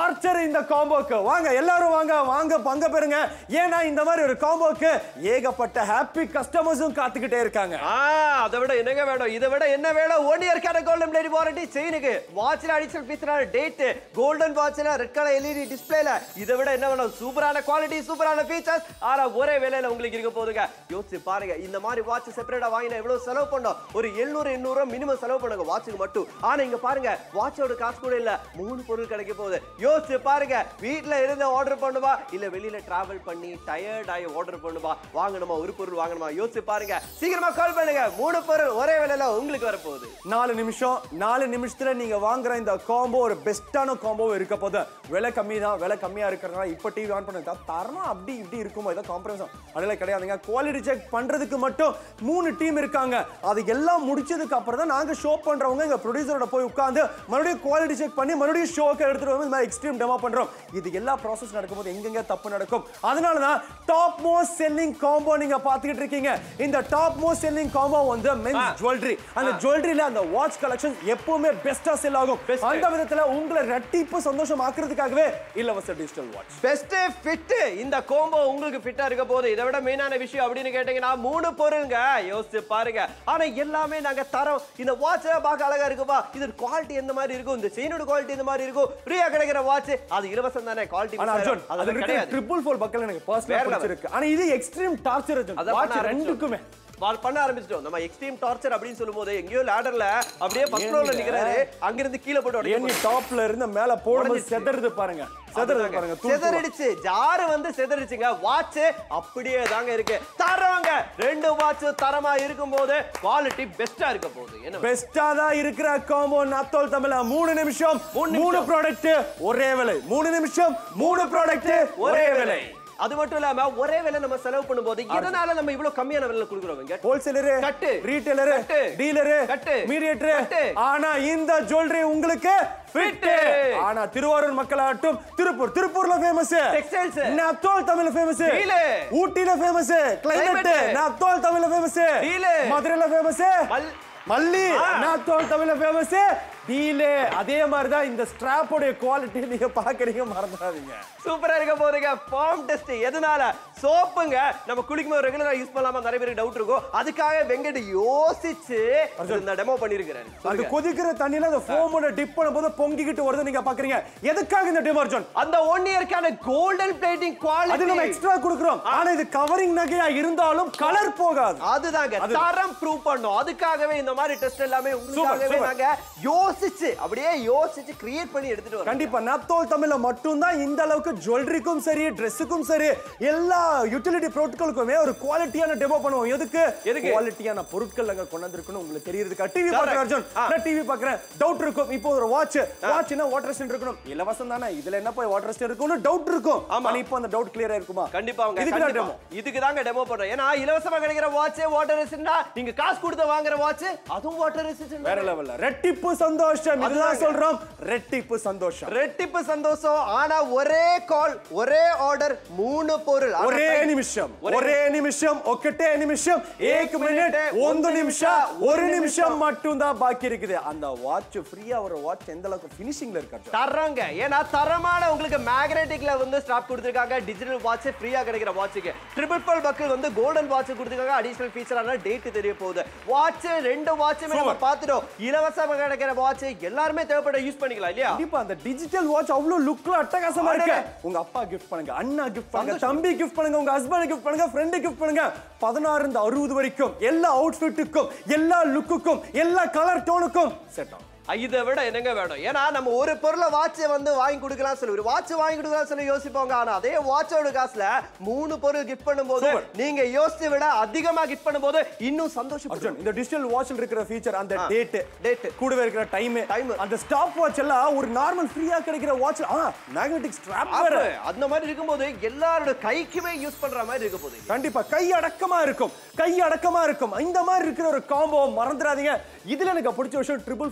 டார்ச்சர் இந்த காம்போக்கு வாங்க எல்லாரும் வாங்க வாங்க பங்க பெறுங்க ஏன்னா இந்த மாதிரி ஒரு காம்போக்கு ஏகப்பட்ட ஹாப்பி கஸ்டமர்ஸும் காத்துக்கிட்டே இருக்காங்க ஆ அதை விட என்னங்க வேணும் இதை விட என்ன வேணும் ஒன் இயர்க்கான கோல்டன் பிளேட் வாரண்டி செயினுக்கு வாட்ச்ல அடிஷனல் பீஸ்னால டேட் கோல்டன் வாட்ச்ல ரெட் கலர் எல்இடி டிஸ்பிளேல இதை விட என்ன வேணும் சூப்பரான குவாலிட்டி சூப்பரான ஃபீச்சர்ஸ் ஆனா ஒரே வேலையில உங்களுக்கு இருக்க போதுங்க யோசிச்சு பாருங்க இந்த மாதிரி வாட்ச் செப்பரேட்டா வாங்கினா எவ்வளவு செலவு பண்ணோம் ஒரு 700 800 மினிமம் செலவு பண்ணுங்க வாட்சுக்கு மட்டும் ஆனா இங்க பாருங்க வாட்சோட காசு கூட இல்ல மூணு பொருள் கிடைக்க போகுது யோசிச்சு பாருங்க வீட்ல இருந்து ஆர்டர் பண்ணுவா இல்ல வெளியில டிராவல் பண்ணி டயர்ட் ஆகி ஆர்டர் பண்ணுவா வாங்கணுமா ஒரு பொருள் வாங்கணுமா யோசிச்சு பாருங்க சீக்கிரமா கால் பண்ணுங்க மூணு பொருள் ஒரே வேலையில உங்களுக்கு வரப்போகுது நாலு நிமிஷம் நாலு நிமிஷத்துல நீங்க வாங்குற இந்த காம்போ ஒரு பெஸ்டான காம்போ இருக்க போது விலை கம்மி தான் விலை கம்மியா இருக்கிறதுனால இப்ப டிவி ஆன் பண்ணுங்க தரமா அப்படி இப்படி இருக்குமோ ஏதோ காம்ப்ரமைஸ் அதெல்லாம் கிடையாதுங்க குவாலிட்டி செக் பண்றதுக்கு மட்டும் மூணு டீம் இருக்காங்க அது எல்லாம் முடிச்சதுக்கு அப்புறம் தான் நாங்க ஷோ பண்றவங்க எங்க ப்ரொடியூசரோட போய் உட்கார்ந்து மறுபடியும் குவாலிட்டி செக் பண்ணி மறுபடியும் ஷோக்கு எடுத்துட்டு வந்து இந்த மாதிரி எக்ஸ்ட்ரீம் டெமோ பண்றோம் இது எல்லா ப்ராசஸ் நடக்கும்போது எங்கெங்க தப்பு நடக்கும் அதனால தான் டாப் மோஸ்ட் செல்லிங் காம்போ நீங்க பாத்துக்கிட்டு இருக்கீங்க இந்த டாப் மோஸ்ட் செல்லிங் காம்போ வந்து மென்ஸ் ஜுவல்லரி அந்த ஜுவல்லரியில அந்த வாட்ச் கலெக்ஷன் எப்பவுமே பெஸ்டா செல் ஆகும் Best. அந்த விதத்துல உங்களை ரெட்டிப்பு சந்தோஷம் ஆக்குறதுக்காகவே இலவச டிஜிட்டல் வாட்ச் பெஸ்ட் ஃபிட் இந்த கோம்போ உங்களுக்கு ஃபிட்டா இருக்க போது இதை விட மெயினான விஷயம் அப்படின்னு கேட்டீங்கன்னா மூணு பொருளுங்க யோசிச்சு பாருங்க ஆனா எல்லாமே நாங்க தரோம் இந்த வாட்ச் பார்க்க அழகா இருக்குப்பா இது குவாலிட்டி எந்த மாதிரி இருக்கும் இந்த செயினோட குவாலிட்டி இந்த மாதிரி இருக்கும் ஃப்ரீயா கிடைக்கிற வாட்ச் அது இலவசம் தானே குவாலிட்டி ஆனா அர்ஜுன் அது அது இருக்கிற கிடையாது ட்ரிபிள் ஃபோர் பக்கல் எனக்கு பர்சனலா வேற level. பிடிச்சிருக்கு ஆனா இது எக்ஸ்ட்ரீம் டார்ச்சர் அர்ஜுன் அதான் பண்ண வாட்ச் ஆரம்பிச்சிட்டோம். ரெண்டுக்குமே வா- பண்ண ஆரம்பிச்சிட்டோம் நம்ம எக்ஸ்ட்ரீம் டார்ச்சர் அப்படின்னு சொல்லும்போது எங்கேயோ லேடர்ல அப்படியே ஃபர்ஸ்ட் ஃப்ளோர்ல ஏங்க? நிக்கிறாரு அங்கிருந்து கீழே போட்டு உடைக்க ஏன் நீ டாப்ல இருந்து மேல போடும்போது உடைஞ்சிச்சு. செதறது பாருங்க செதறது பாருங்க தூள் தூளா. செதறிடுச்சு ஜாரு வந்து செதறிச்சுங்க வாட்ச் அப்படியே தாங்க இருக்கு தரவங்க ரெண்டு வாட்ச் தரமா இருக்கும்போது குவாலிட்டி பெஸ்டா இருக்க போகுது என்ன பெஸ்டா தான் இருக்கிற காம்போ நத்தோல் தமிழ மூணு நிமிஷம் மூணு நிமிஷம். மூணு ப்ராடக்ட் ஒரே விலை மூணு நிமிஷம் மூணு ப்ராடக்ட் ஒரே விலை அது மட்டும் இல்லாம ஒரே விலை நம்ம செலவு பண்ணும்போது இதனால நம்ம இவ்வளவு கம்மியான விலையில கொடுக்குறோம் ஹோல்சேலரு கட்டு. ரீட்டைலரு கட்டு. டீலரு கட்டு. மீடியேட்டர் கட்டு. ஆனா இந்த ஜுவல்லரி உங்களுக்கு ஃபிட் Fit. ஆனா திருவாரூர் மக்களாகட்டும் திருப்பூர் திருப்பூர்ல ஃபேமஸ் Textiles. நத்தோல் தமிழ்ல ஃபேமஸ் டீலு. ஊட்டில ஃபேமஸ் கிளைமேட் Climate. நத்தோல் தமிழ்ல ஃபேமஸ் டீலு. மதுரையில ஃபேமஸ் மல்- மல்லி ஆ. நத்தோல் தமிழ்ல ஃபேமஸ் டீலே அதே மாதிரி தான் இந்த ஸ்ட்ராப்போட குவாலிட்டி நீங்க பாக்குறீங்க மறந்துடாதீங்க சூப்பரா இருக்க போதுங்க ஃபார்ம் டெஸ்ட் எதனால சோப்புங்க நம்ம குளிக்கும்போது ரெகுலரா யூஸ் பண்ணலாமா நிறைய பேருக்கு டவுட் இருக்கும் அதுக்காக வெங்கட் யோசிச்சு இந்த டெமோ பண்ணிருக்கிறாரு அது சொல்லுங்க. கொதிக்கிற தண்ணியில அந்த ஃபோமோட டிப் பண்ணும்போது பொங்கிக்கிட்டு வருது நீங்க பாக்குறீங்க எதுக்காக இந்த டிமர்ஜன் அந்த ஒன் இயர்க்கான கோல்டன் பிளேட்டிங் அது நம்ம குவாலிட்டி எக்ஸ்ட்ரா கொடுக்குறோம் ஆனா இது கவரிங் நகையா இருந்தாலும் கலர் போகாது அதுதாங்க அது- தரம் ப்ரூவ் பண்ணோம் அதுக்காகவே இந்த மாதிரி டெஸ்ட் எல்லாமே உங்களுக்காகவே super. நாங்க யோசிச்சு அப்படியே யோசிச்சு கிரியேட் பண்ணி எடுத்துட்டு வரோம் கண்டிப்பா நத்தோல் தமிழ்ல மட்டும்தான் இந்த அளவுக்கு ஜுவல்லரிக்கும் சரி ட்ரெஸ்ஸுக்கும் சரி எல்லா யூட்டிலிட்டி பொருட்களுக்குமே ஒரு குவாலிட்டியான டெமோ பண்ணுவோம் எதுக்கு எதுக்கு? குவாலிட்டியான பொருட்கள் அங்க கொண்டு வந்திருக்கணும் உங்களுக்கு தெரியுதுக்கா டிவி Correct. பாக்குறேன் அர்ஜுன் ஆ. நான் டிவி பாக்குறேன் டவுட் இருக்கும் இப்போ ஒரு வாட்ச் வாட்ச்னா வாட்டர் ரெஸ்ட் இருக்கணும் இலவசம் தானே இதுல என்ன போய் வாட்டர் ரெஸ்ட் இருக்கும்னு டவுட் இருக்கும் ஆமா. ஆனா இப்போ அந்த டவுட் கிளியரா இருக்குமா கண்டிப்பா அவங்க இதுக்கு தான் கண்டிப்பா. டெமோ இதுக்கு தாங்க டெமோ பண்றோம் ஏன்னா இலவசமா கிடைக்கிற வாட்ச் வாட்டர் ரெசிஸ்டா நீங்க காசு கொடுத்து வாங்குற வாட்ச் அதுவும் வாட்டர் ரெசிஸ்டன்ட் வேற லெவல்ல ரெட்டிப்பு சந்தோஷம் இதுதான் அதுதாங்க. சொல்றோம் ரெட்டிப்பு சந்தோஷம் ரெட்டிப்பு சந்தோஷம் ஆனா ஒரே கால் ஒரே ஆர்டர் மூணு பொருள் ஆனா ఒరే price- నిమిషం ఒరే- ఒరే నిమిషం ఒకటే నిమిషం ఏక మినిట్ ಒಂದು நிமிஷ ஒரு நிமிஷம் மட்டும் தான் பாக்கி இருக்குது அந்த வாட்ச் ஃப்ரீயா ஒரு வாட்ச் எந்த அளவுக்கு ஃபினிஷிங்ல இருக்கு அர்ஜுன்? தர்றோங்க ஏன்னா தரமான உங்களுக்கு மேக்னெட்டிக்ல வந்து ஸ்டாப் கொடுத்துருக்காங்க டிஜிட்டல் வாட்ச் ஃப்ரீயா கிடைக்கிற வாட்சுக்கு ட்ரிபிள் பல் பக்கிள் வந்து கோல்டன் வாட்ச் கொடுத்துருக்காங்க அடிஷனல் ஃபீச்சரான டேட் தெரிய போகுது வாட்ச் ரெண்டு வாட்சுமே நம்ம Super. பார்த்துட்டோம் இலவசமா கிடைக்கிற வாட்ச் எல்லாருமே தேவைப்பட யூஸ் பண்ணிக்கலாம் இல்லையா கண்டிப்பா அந்த டிஜிட்டல் வாட்ச் அவ்வளவு லுக்ல அட்டகாசமா இருக்கு அடடே. உங்க அப்பா கிஃப்ட் பண்ணுங்க அண்ணா கிஃப்ட் பண்ணுங்க சந்தோஷம். தம்பி கிஃப்ட் பண்ணுங்க உங்க ஹஸ்பண்ட் கிஃப்ட் பண்ணுங்க ஃப்ரெண்டு கிஃப்ட் பண்ணுங்க பதினாறு இருந்து அறுபது வரைக்கும் எல்லா அவுட்ஃபிட்டுக்கும் எல்லா லுக்குக்கும் எல்லா கலர் டோனுக்கும் செட் ஆகும் இதை விட என்னங்க வேணும் ஏன்னா நம்ம ஒரு பொருளை வாட்சை வந்து வாங்கி கொடுக்கலாம் சொல்லி ஒரு வாட்ச் வாங்கி கொடுக்கலாம் சொல்லி யோசிப்போங்க ஆனா அதே வாட்சோட காசுல மூணு பொருள் கிஃப்ட் பண்ணும்போது Super. நீங்க யோசிச்சு விட அதிகமா கிஃப்ட் பண்ணும்போது இன்னும் சந்தோஷம் அர்ஜுன் இந்த டிஜிட்டல் வாட்ச்ல இருக்கிற ஃபீச்சர் அந்த டேட் date. கூடவே இருக்கிற டைம் Time. அந்த ஸ்டாப் வாட்ச் எல்லாம் ஒரு நார்மல் ஃப்ரீயா கிடைக்கிற வாட்ச் ஆ மேக்னெட்டிக் ஸ்ட்ராப் வேற அந்த மாதிரி இருக்கும்போது எல்லாரோட கைக்குமே யூஸ் பண்ற மாதிரி இருக்க போகுது கண்டிப்பா கை அடக்கமா இருக்கும் கை அடக்கமா இருக்கும் இந்த மாதிரி இருக்கிற ஒரு காம்போ மறந்துடாதீங்க இதுல எனக்கு பிடிச்ச விஷயம் triple four buckle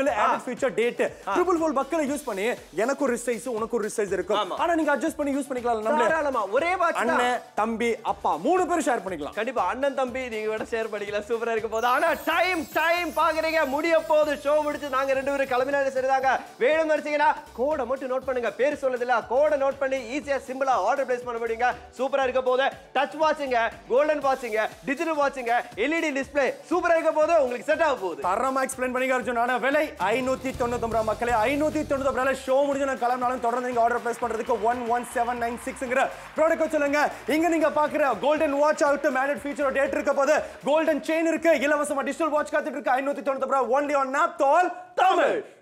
digital added feature date triple fold பக்கல யூஸ் பண்ணி எனக்கு ஒரு சைஸ் உனக்கு ஒரு சைஸ் இருக்கும் ஆமா. ஆனா நீங்க அட்ஜஸ்ட் பண்ணி யூஸ் பண்ணிக்கலாம் நம்மளே தாராளமா ஒரே வாட்ச் தான் அண்ணன் தம்பி அப்பா மூணு பேரும் ஷேர் பண்ணிக்கலாம் கண்டிப்பா அண்ணன் தம்பி நீங்க விட ஷேர் பண்ணிக்கலாம் சூப்பரா இருக்க போது ஆனா டைம் டைம் பாக்குறீங்க முடிய போது ஷோ முடிச்சு நாங்க ரெண்டு பேரும் கிளம்பினாலும் சரிதாங்க வேணும் நினைச்சீங்கன்னா கோடை மட்டும் நோட் பண்ணுங்க பேர் சொல்லுது இல்ல கோடை நோட் பண்ணி ஈஸியா சிம்பிளா ஆர்டர் பிளேஸ் பண்ண முடியுங்க சூப்பரா இருக்க போது டச் வாட்சிங்க கோல்டன் வாட்சிங்க டிஜிட்டல் வாட்சிங்க எல்இடி டிஸ்ப்ளே சூப்பரா இருக்க போது உங்களுக்கு செட் ஆக போகுது தரமா எக்ஸ்பிளைன் பண்ணி அர்ஜுன் ஆனா விலை ஐநூத்தி தொண்ணூத்தி ஒன்பது மக்களே ஐநூத்தி தொண்ணூத்தி ஒன்பது ஷோ முடிஞ்சு நான் கிளம்பினாலும் தொடர்ந்து நீங்க ஆர்டர் பிளேஸ் பண்றதுக்கு ஒன் ஒன் செவன் நைன் சிக்ஸ்ங்கிற ப்ராடக்ட் சொல்லுங்க இங்க நீங்க பாக்குற கோல்டன் வாட்ச் அவுட் மேனட் ஃபீச்சர் டேட் இருக்க போது கோல்டன் செயின் இருக்கு இலவசமா டிஜிட்டல் வாட்ச் காத்துட்டு இருக்கு ஐநூத்தி தொண்ணூத்தி ஒன்பது ஒன்லி ஆன் நாப் தோல் தமிழ்